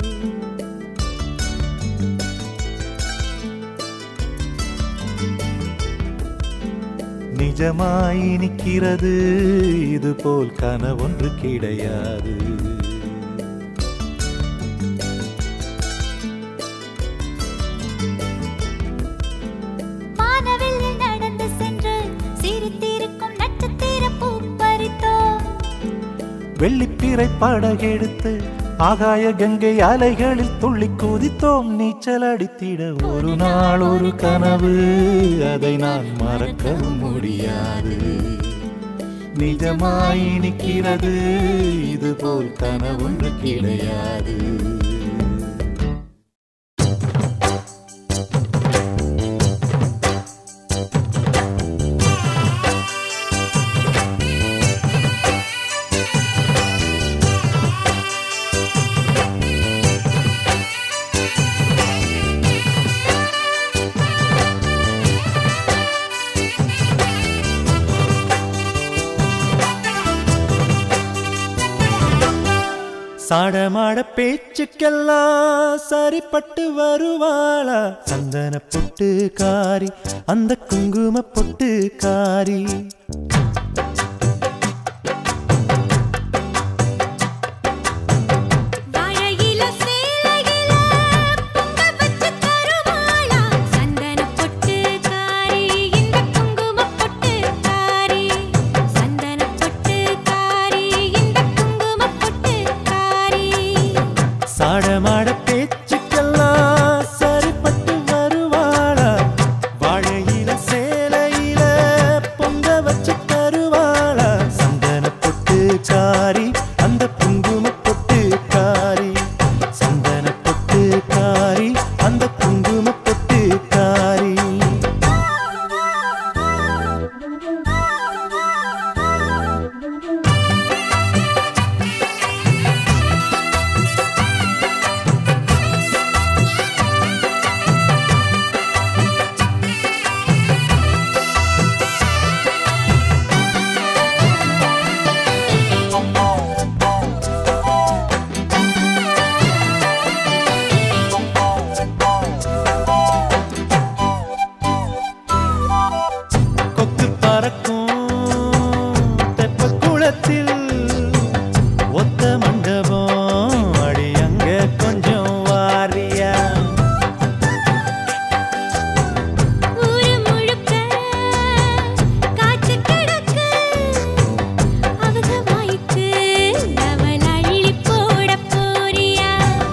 நிஜமாய் நிற்கிறது இது போல் கனவொன்று கிடையாது வானவெளியில் நடந்து சென்று சிரித்திருக்கும் நட்சத்திர பூ பறித்தோம் வெள்ளிப்பிறை படகெடுத்து ஆகாய கங்கை அலைகளில் துள்ளி குதித்தோம் நீச்சல் அடித்திட ஒரு நாள் ஒரு கனவு அதை நான் மறக்கவும் முடியாது நிஜமாய் நிற்கிறது இது போல் கனவொன்று கிடையாது சாடமாட பேச்சுக்கெல்லாம் சரிப்பட்டு வருவாளா சந்தன பொட்டு காரி அந்த குங்கும பொட்டு காரி வாழையில சேலையில பொங்க வச்சு தருவாளா சந்தன பொட்டு காரி இந்த குங்கும பொட்டு காரி சந்தன பொட்டு காரி இந்த குங்கும பொட்டு காரி சாடமாட பேச்சுக்கெல்லாம் சரிப்பட்டு வருவாளா வாழையில சேலையில பொங்க வச்சு தருவாளா சந்தன பொட்டு காரி அந்த குங்கும பொட்டு காரி சந்தன பொட்டு காரி அந்த குங்கும பொட்டு காரி கொக்கு பறக்கும் தெப்ப குளத்தில் ஒத்த மண்டபம் அடி அங்க கொஞ்சம் வாரியா ஊரு முழுக்க காய்ச்சி கிடக்கு அவங்க வாய்க்கு அவள் அள்ளி போட போறியா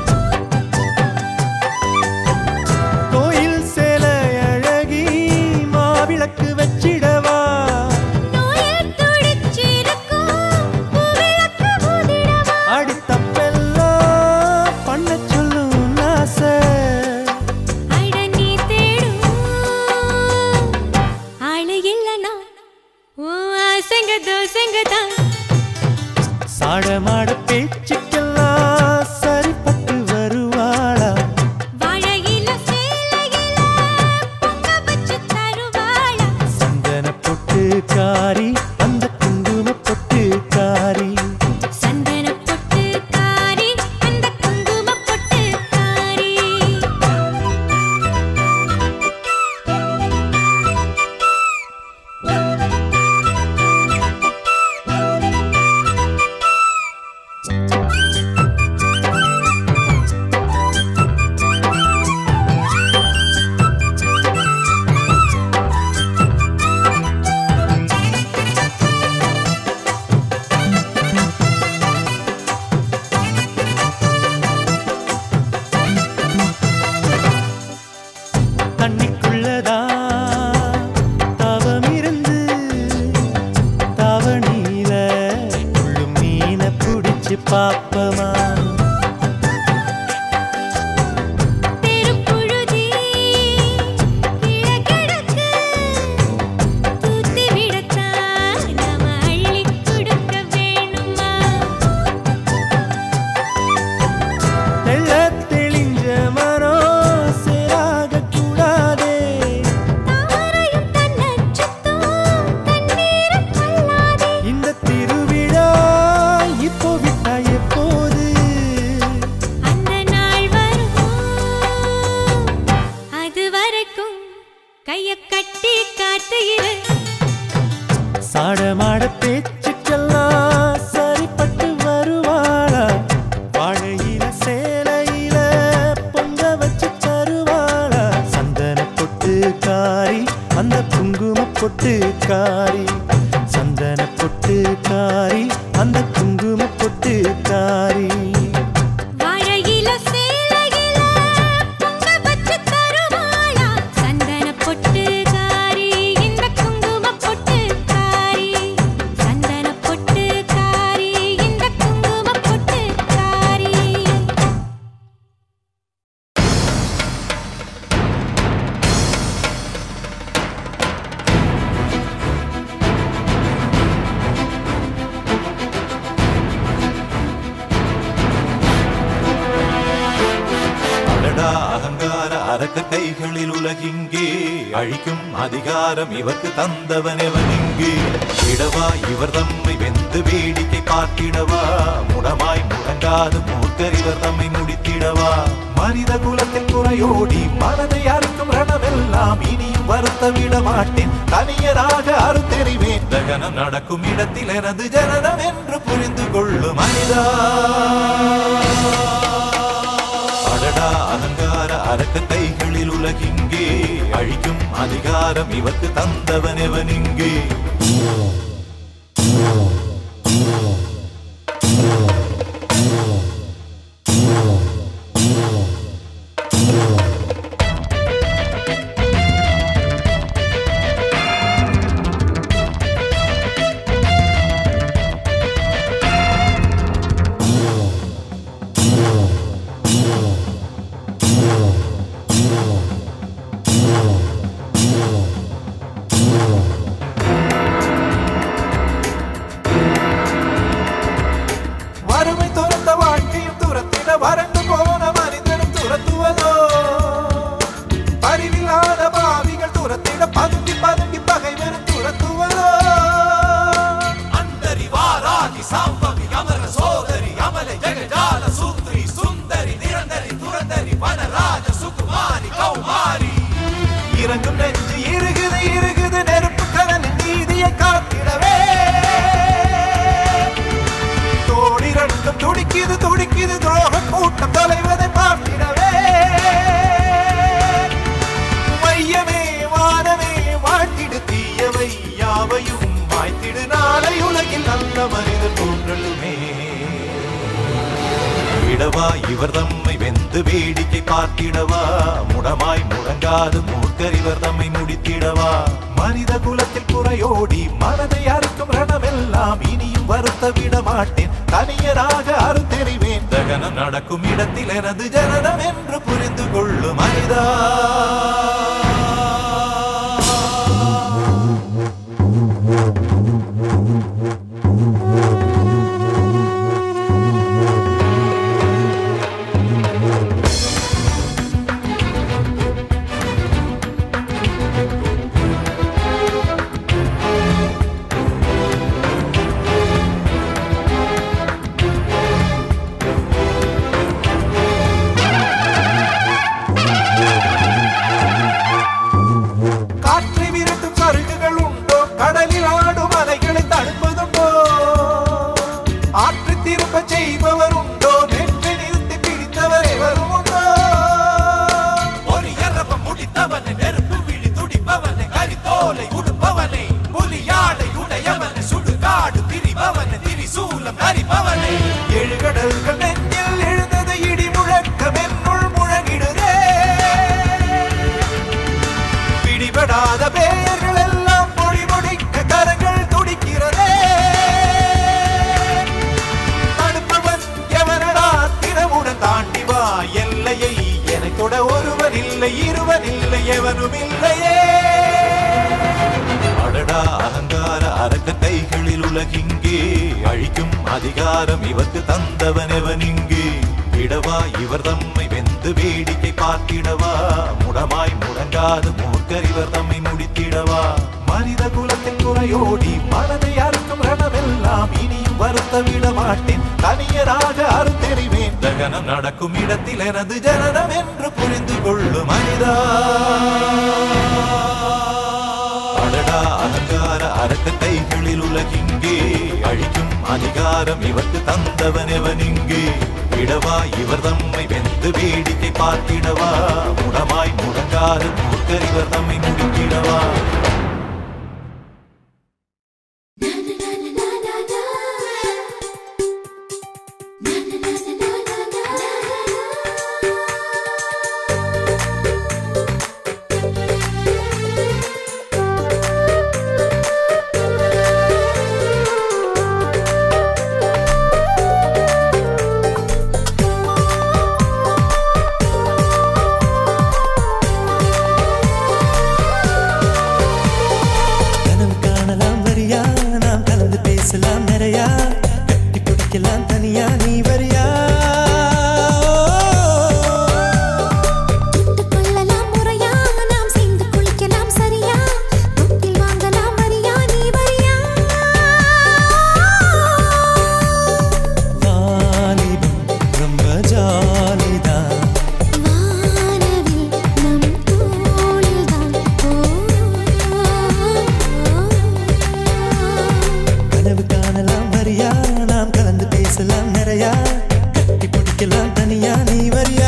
கோயில் சேலை அழகி மாவிளக்கு வச்சிடவா நோயில் துடிச்சிருக்கும் பூவிளக்கு ஊதிடவா அடித்தப்பெல்லாம் பண்ண சொல்லும் ஆசை அட நீ தேடும் ஆளு இல்லனா ஓ ஆசங்க தோசங்க தான் சாடமாட பேச்சுக்கெல்லாம் சரிப்பட்டு வருவாளா வாழையில சேலையில பொங்க வச்சு தருவாளா சந்தன பொட்டு காரி அந்த குங்கும பொட்டு காரி சந்தன பொட்டு காரி அந்த குங்கும பொட்டு காரி தண்ணிக்குள்ளதா தவம் இருந்து தவணியில உள்ளும் மீனை பிடிச்சு பாப்பமா தெருப்புழுதி கட்டி காட்டுகிற சாடமாட பேச்சுக்கெல்லாம் சரிப்பட்டு வருவாளா வாழையில சேலையில பொங்க வச்சு தருவாளா சந்தன பொட்டு காரி அந்த குங்கும பொட்டு காரி சந்தன பொட்டு காரி அந்த குங்கும பொட்டு காரி வாழையில சேலையில பொங்க வச்சு தருவாளா சந்தன பொட்டு காரி இந்த குங்கும பொட்டு காரி சந்தன பொட்டு காரி இந்த குங்கும பொட்டு காரி அடடா அகங்கார அரக்க கைகளில் உலகிங்கே அழிக்கும் அதிகாரம் இவர்க்கு தந்தவன் எவன் இங்கே இடவா இவர் தம்மை வெந்து வேடிக்கை பார்த்திடவா முடமாய் முழங்காது மூர்க்கர் இவர் தம்மை முடித்திடவா மனித குலத்தில் குறையோடி மனதை அறுக்கும் ரணமெல்லாம் இனியும் வருத்த விட மாட்டேன் தனியராக அறுத்தெறிவேன் தகனம் நடக்கும் இடத்தில் எனது ஜனனம் என்று புரிந்து கொள்ளும் மனிதா அடடா அகங்கார அரக்க கைகளில் உலகிங்கே அழிக்கும் அதிகாரம் இவர்க்கு தந்தவன் எவன் இங்கே வறுமை துரத்த வாழ்க்கையும் துரத்திட வறண்டு போன மனிதனும் துரத்துவதோ அறிவில்லாத பாவிகள் துரத்திட பதுங்கி பதுங்கி பகைவரும் துரத்துவதோ அந்தரிவாராகி சாம்பவி அமர சோதரி அமல ஜெகஜால சூத்ரி சுந்தரி நிரந்தரி துரந்தரி வனராஜ சுகுமாரி கௌமாரி இறங்கும் நெஞ்சு இருகுது இருகுது நெருப்பு கடலின் நீதியை காத்திடவே தோடி ரங்கம் துடிக்குது துடிக்குது துரோக கூட்டம் தொலைவதை பார்த்திடவே மையமே வானமே வாழ்த்திடு தீயவை யாவையும் வாய்த்திடு நாளை உலகில் நல்ல மனிதர் தோன்றலுமே விடவா இவர் தம்மை வெந்து வேடிக்கை பார்த்திடவா முடமாய் முழங்காது மூர்க்கர் இவர் தம்மை முடித்திடவா மனித குலத்தில் குறையோடி மனதை அறுக்கும் ரணமெல்லாம் இனியும் வருத்த விட மாட்டேன் தனியராக அறுத்தெறிவேன் தகனம் நடக்கும் இடத்தில் எனது ஜனனம் என்று புரிந்து கொள்ளும் மனிதா காற்றை விரட்டும் சருகுகள் உண்டோ கடலில் ஆடும் அலைகளை தடுப்பதுண்டோ ஆற்று திரும்ப செய்பவர் உண்டோ நெற்றை நிறுத்தி பிடித்தவர் எவரும் உண்டோ ஒரு எரப்ப முடித்தவனை நெருப்பு விழி துடிப்பவனை கரித்தோலை உடுப்பவனை புலியாடை உடையவனை சுடுகாடு திரிபவனை திரிசூலம் தரிப்பவனை எழுகடல்கள் நெஞ்சில் எழுந்தது இடி முழக்கம் என்னுள் முழங்கிடுதே பிடிபடாத பெயர்கள் எல்லாம் பொடி முடிக்க கரங்கள் துடிக்கிறதே தடுப்பவன் எவனடா தினமுடன் தாண்டி வா எல்லையை என தொட ஒருவன் இல்லை இருவன் இல்லை எவனும் இல்லையே அடடா அகங்கார அரக்க கைகளில் உலகிங்கே அழிக்கும் அதிகாரம் இவர்க்கு தந்தவன் எவன் இங்கே விடவா இவர் தம்மை வெந்து வேடிக்கை பார்த்திடவா முடமாய் முடங்காது மூர்க்கர் இவர் தம்மை முடித்திடவா மனித குலத்தின் குறையோடி மனதை அறுக்கும் ரணமெல்லாம் இனியும் வருத்த விட மாட்டேன் தனியராக அறுத்தெறிவேன் தகனம் நடக்கும் இடத்தில் எனது ஜனனம் என்று புரிந்து கொள்ளும் மனிதா அடடா அலங்கார அரக்க கைகளில் உலகிங்கே அழிக்கும் அதிகாரம் இவர்க்கு தந்தவன் எவனிங்கே விடவா இவர் தம்மை வெந்து வேடிக்கை பார்த்திடவா முடமாய் முடங்காது மூர்க்கர் இவர் தம்மை முடித்திடவா கனவு காணலாம் வரியா நாம் கலந்து பேசலாம் நிறையா கட்டி பிடிக்கலாம் தனியா நீ வரியா தொட்டு கொள்ளலாம் முறையா நாம் சேர்ந்து குளிக்கலாம் சரியா தொட்டில் வாங்கலாம் வரியா நீ வரியா வாலிபம் ரொம்ப ஜாலிதான் வானவில் நம் தோளில்தான் கனவு காணலாம் வரியா நாம் கலந்து பேசலாம் நிறையா கட்டி பிடிக்கலாம் தனியா நீ வரியா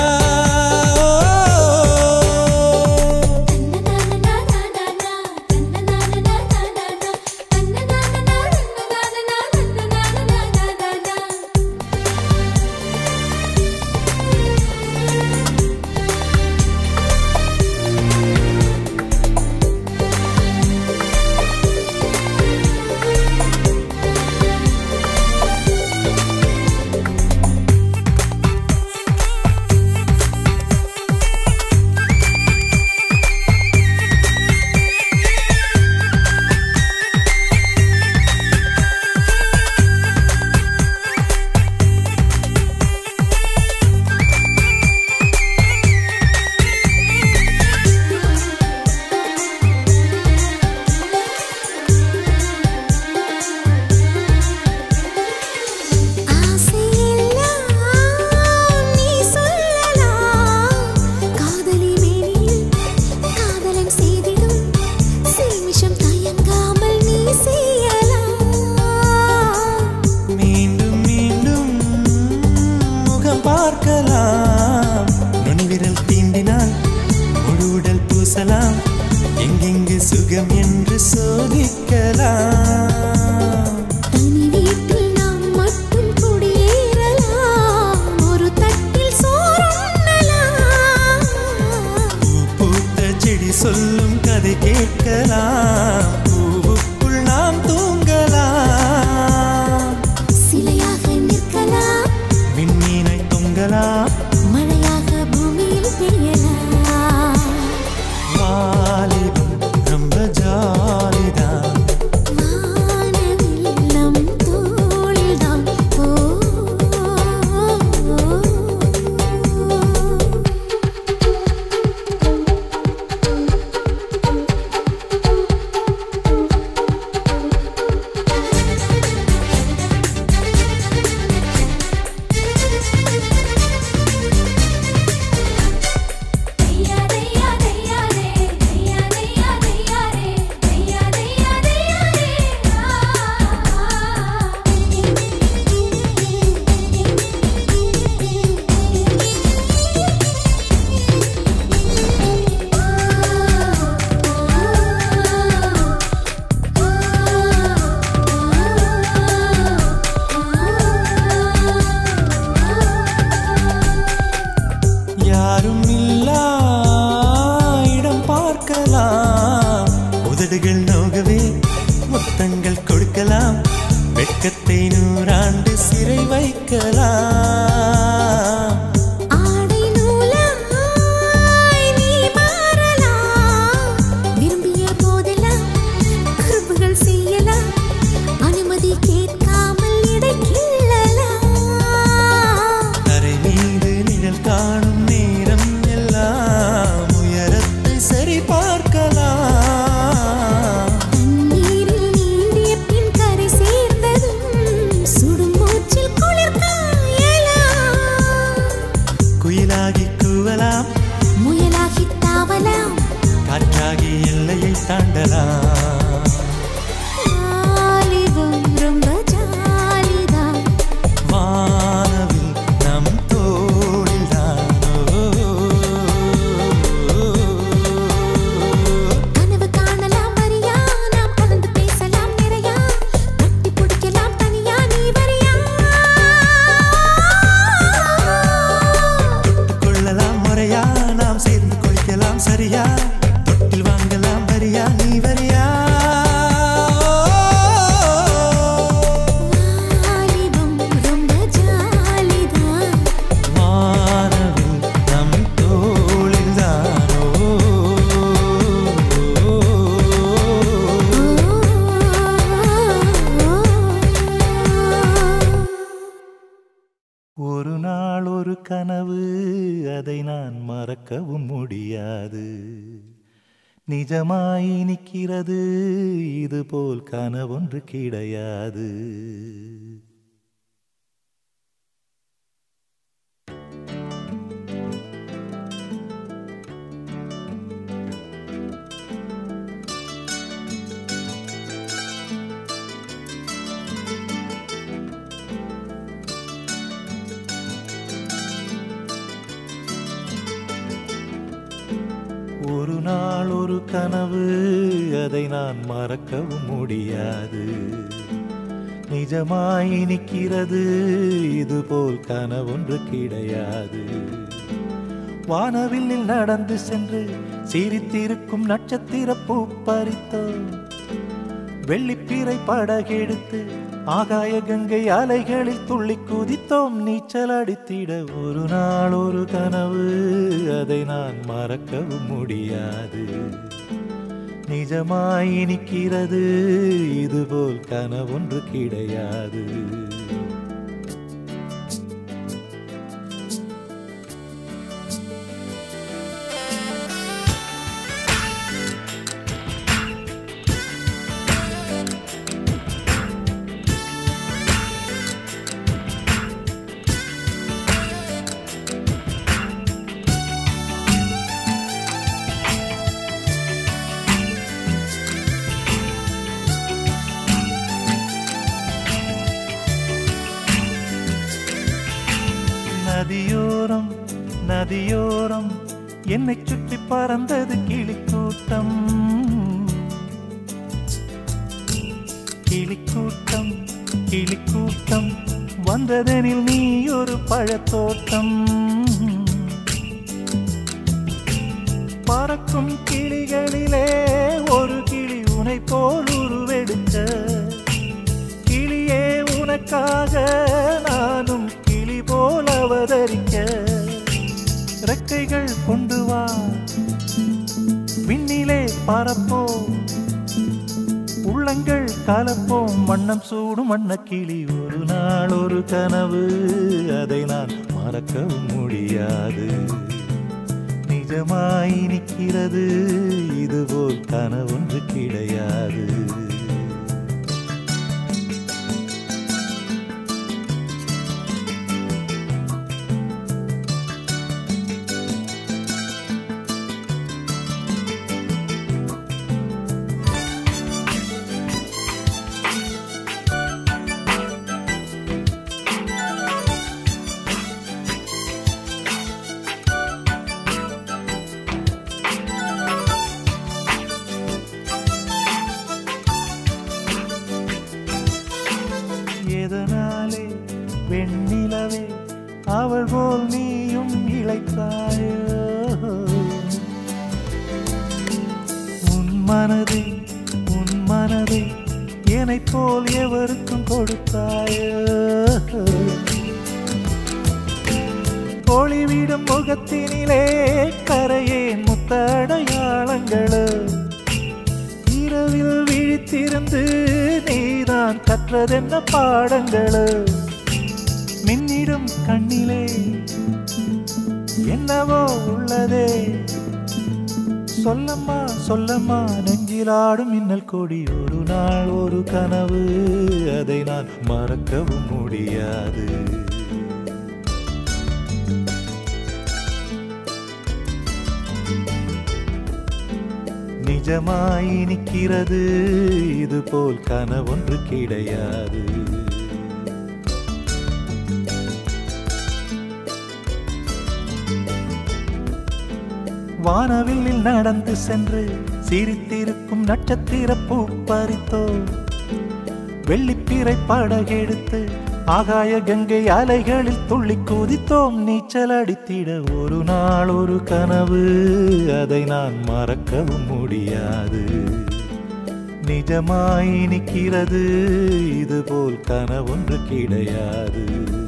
ஆசையெல்லாம் நீ சொல்லலாம் காதலி மேனியில் காதலன் செய்திடும் சேமிஷம் தயங்காமல் நீ செய்யலாம் மீண்டும் மீண்டும் முகம் பார்க்கலாம் நுனிவிரல் தீண்டினால் முழு உடல் பூசலாம் எங்கெங்கு சுகம் என்று சோதிக்கலாம் தனி வீட்டில் நாம் மட்டும் குடியேறலாம் ஒரு தட்டில் சோறுண்ணலாம் பூ பூத்த செடி சொல்லும் கதை கேட்கலாம் பூவுக்குள் நாம் தூங்கலாம் சிலையாக நிற்கலாம் விண்மீனை தொங்கலாம் மழையாக பூமியில் பெய்யலாம் வாலிபம் ரொம்ப ஜாலிதான் வானவில் நம் தோளில்தான் ஓ, ஓ, ஓ. ஆ தாண்டலாம் வாலிபம் ரொம்ப ஜாலிதான் வானவில் நம் தோழில்தான் கனவு காணலாம் வரியா நாம் கலந்து பேசலாம் நிறையா கட்டி பிடிக்கலாம் தனியா நீ வரியா கொள்ளலாம் முறையா நாம் சேர்ந்து குளிக்கலாம் சரியா தொட்டில் வாங்கலாம் வரியா நீ வரியா வாலிபம் ரொம்ப ஜாலிதான் வானவில் நம் தோழில்தானோ ஒரு நாள் ஒரு கனவு அதை நான் மறக்கவும் முடியாது நிஜமாய் நிற்கிறது இது போல் கனவொன்று கிடையாது ஒரு நாள் ஒரு கனவு அதை நான் மறக்கவும் முடியாது நிஜமாய் நிற்கிறது இது போல் கனவொன்று கிடையாது வானவில்லில் நடந்து சென்று சிரித்திருக்கும் நட்சத்திர பூ பறித்தோம் வெள்ளிப்பிறை படகெடுத்து ஆகாய கங்கை அலைகளில் துள்ளி குதித்தோம் நீச்சல் அடித்திட ஒரு நாள் ஒரு கனவு அதை நான் மறக்கவும் முடியாது நிஜமாய் நிற்கிறது இதுபோல் கனவொன்று கிடையாது நதியோரம் நதியோரம் என்னை சுற்றி பறந்தது கிளிக்கூட்டம் கிளிக்கூட்டம் கிளிக்கூட்டம் வந்ததெனில் நீ ஒரு பழத்தோட்டம் பறக்கும் கிளிகளிலே ஒரு கிளி உனை போல் உருவெடுக்க கிளியே உனக்காக நானும் கிளி போல் அவதரிக்க ரெக்கைகள் கொண்டு வா விண்ணிலே பறப்போம் உள்ளங்கள் கலப்போம் வண்ணம் சூடும் வண்ண கிளி ஒரு நாள் ஒரு கனவு அதை நான் மறக்கவும் முடியாது நிஜமாய் நிற்கிறது இதுபோல் கனவொன்று கிடையாது எதனாலே வெண்ணிலவே அவள் போல் நீயும் இழைத்தாயோ உன் மனதை உன் மனதை என்னைப் போல் எவருக்கும் கொடுத்தாயோ ஒளிவிடும் முகத்தினிலே கரையே முத்தடையாளங்களோ இரவில் விழித்திருந்து நீதான் கற்றதென்ன பாடங்களோ மின்னிடும் கண்ணிலே என்னவோ உள்ளதே சொல்லம்மா சொல்லம்மா நெஞ்சிலாடும் மின்னல் கொடி ஒரு நாள் ஒரு கனவு அதை நான் மறக்கவும் முடியாது நிஜமாய் நிற்கிறது இது போல் கனவொன்று கிடையாது வானவில்லில் நடந்து சென்று சிரித்திருக்கும் நட்சத்திர பூ பறித்தோ வெள்ளிப்பிறை படகெடுத்து ஆகாய கங்கை அலைகளில் துள்ளி குதித்தோம் நீச்சல் அடித்திட ஒரு நாள் ஒரு கனவு அதை நான் மறக்கவும் முடியாது நிஜமாய் நிற்கிறது இது போல் கனவொன்று கிடையாது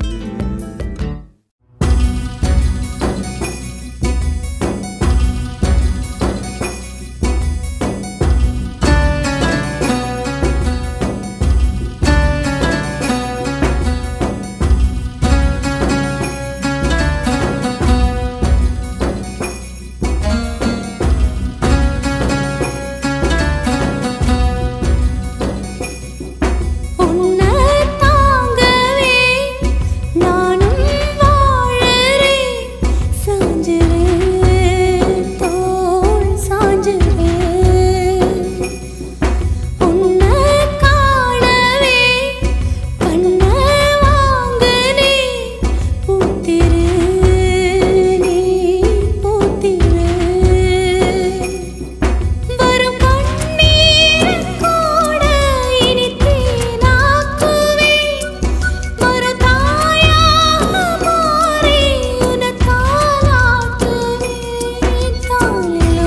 உன்னை தாங்கவே நானும் வாழறேன் சாஞ்சிரேன் தோள் சாஞ்சிரேன் உன்னை காணவே கண்ணை வாங்கனே பூத்திரு நீ பூத்திரு வரும் கண்ணீர் கூட இனி தேனாக்குவே ஒரு தாயாக மாறி உன்னை தாலாட்டுவேன் தாலிலோ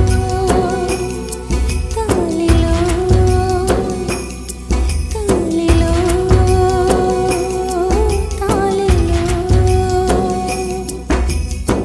தாலிலோ தாலிலோ தாலிலோ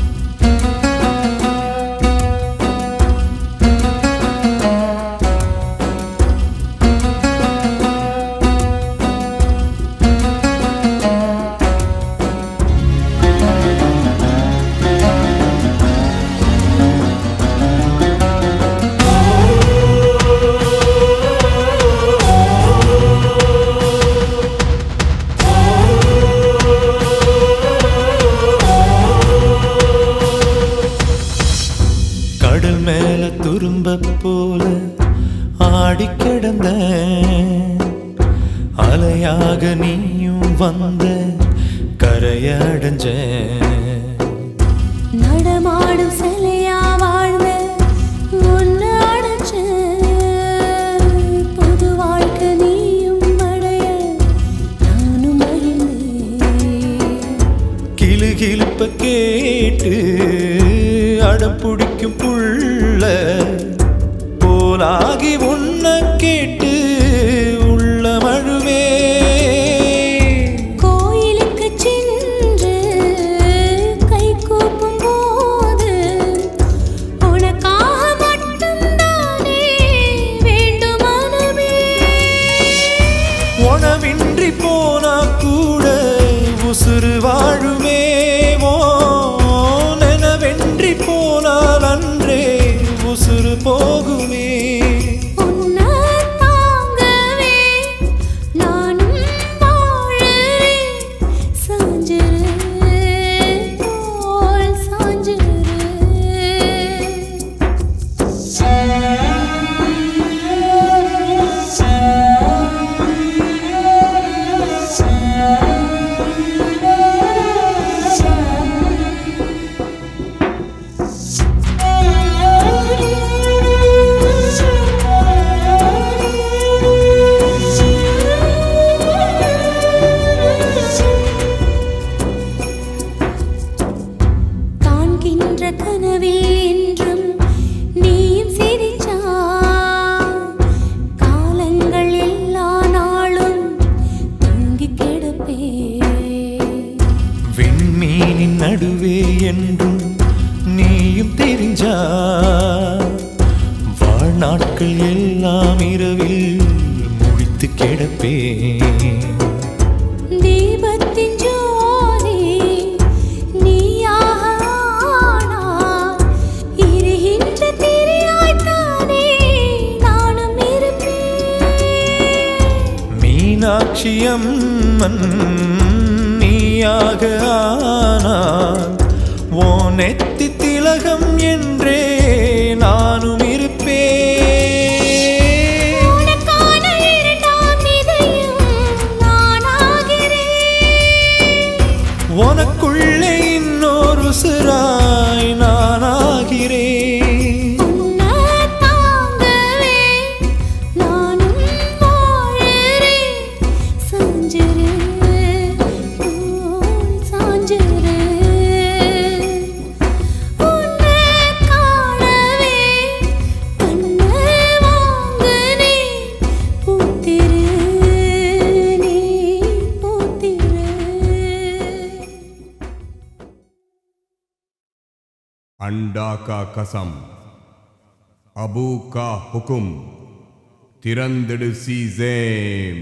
கடல் மேல துரும்ப போல ஆடி கிடந்த அலையாக நீயும் வந்த கரையடைஞ்ச நடமாடும் சிலையா வாழ்ந்த உன்னை அடைச்ச புது வாழ்க்கை நீயும் அடைய நானும் மகிழ்ந்தேன் கிளு கிளுப்ப கேட்டு அடம் பிடிக்கும் புள்ள போலாகி உன்ன கேட்டு உள்ள மழுவே கோயிலுக்கு சென்று கை கூப்பும் போது உனக்காக மட்டும்தானே வேண்டும் மனமே உணவின்றி போனா கூட உசுறு வாழுமே ஓ நெனவென்றி போனால் அன்றே உசுறு போகுமே உன்னை தாங்கவே நானும் வாழறேன் சாஞ்சிரு தோள் சாஞ்சிரு காண்கின்ற கனவில் என்றும் நீயும் சிரிச்சா காலங்கள் எல்லா நாளும் தூங்கி கிடப்பே விண்மீனின் நடுவே என்றும் நீயும் தெரிஞ்சா வாழ்நாட்கள் எல்லாம் இரவில் முடித்து கிடப்பேன் தீபத்தின் ஜோதி நீயாக ஆனாய். எரிகின்ற திரியாய்த்தானே நானும் இருப்பேன் மீனாட்சி அம்மன் நீயாக ஆனான் ஓ நெத்தி திலகம் என்றே நானும் இருப்பேன் अंडा का कसम अबू का हुक्म திறந்திடு sesame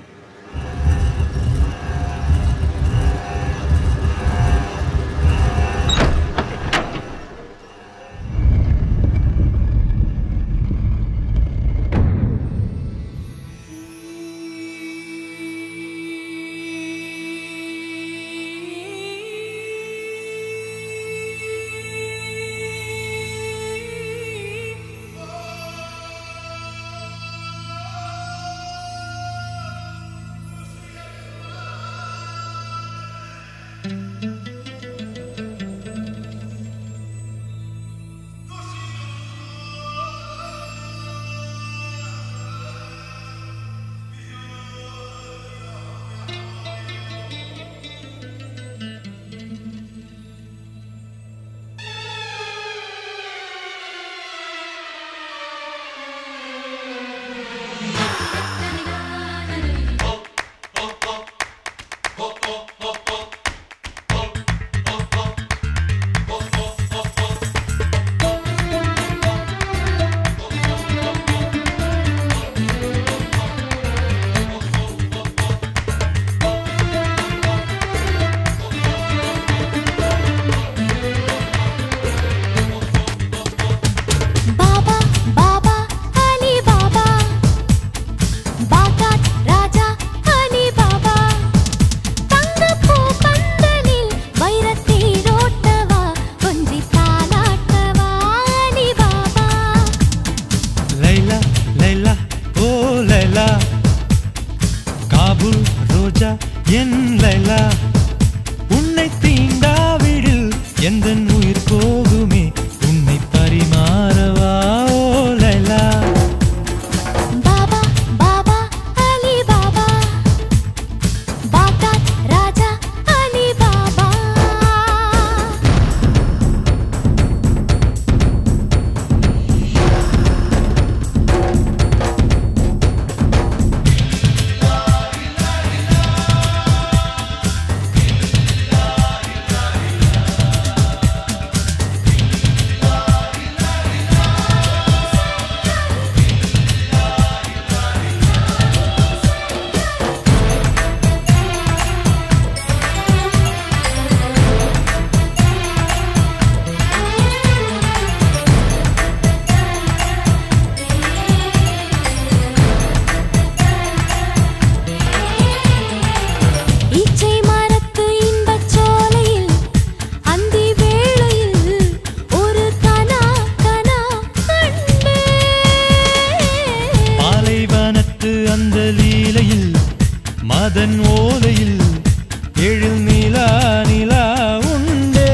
Baba Baba Ali Baba Baghdad ராஜா அலி பாபா தங்கப்பூ பந்தலில் வைரத்தீரோட்டவா கொஞ்சி தாலாட்டவா அலி பாபா லைலா லைலா ஓ லைலா காபூல் ரோஜா என் லைலா உன்னை தீண்டாவிடில் எந்த உயிர் போகுமே உன்னை பரிமாறவா ஓ Laila Baba Baba Ali Baba Baghdad ராஜா அலி பாபா ஈச்சை மரத்து இன்பச் சோலையில் அந்தி வேளையில் ஒரு கனா கனா கண்டேன் பாலைவனத்து அந்த லீலையில் மதன் ஓலையில் எழில் நிலா நிலா உண்டே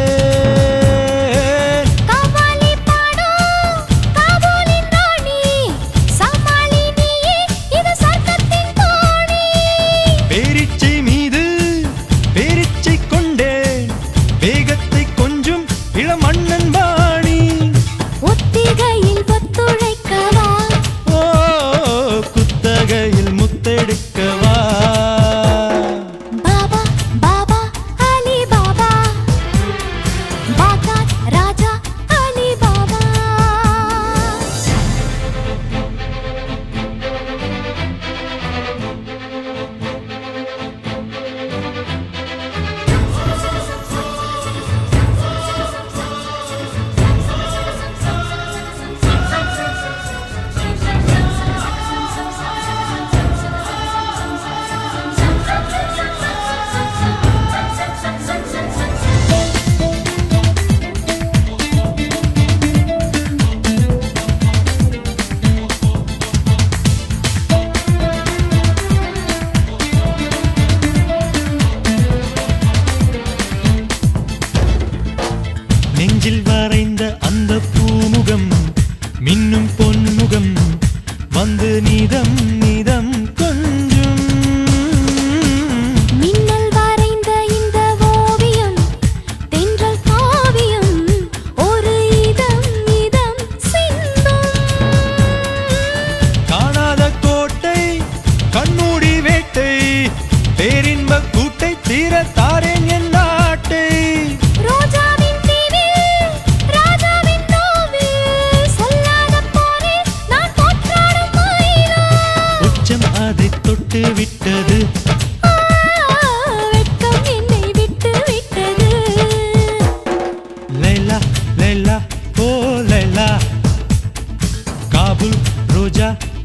கவாலி பாடோ காபூலின் ராணி சமாளி நீயே இது சொர்க்கத்தின் தோணி பேரிச்சை மீது பேரிச்சை கொண்டேன் வேகத்தை கொஞ்சம் இளமண்ணன் பாணி ஒத்திகையில் ஒத்துழைக்கவா ஓ குத்தகையில் முத்தெடுக்கவா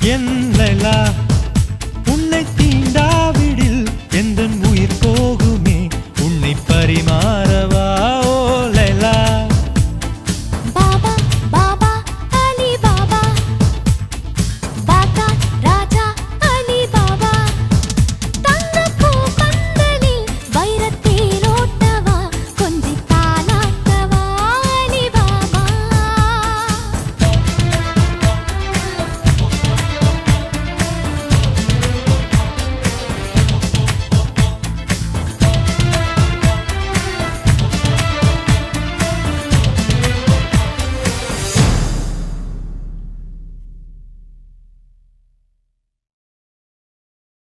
என் லைலா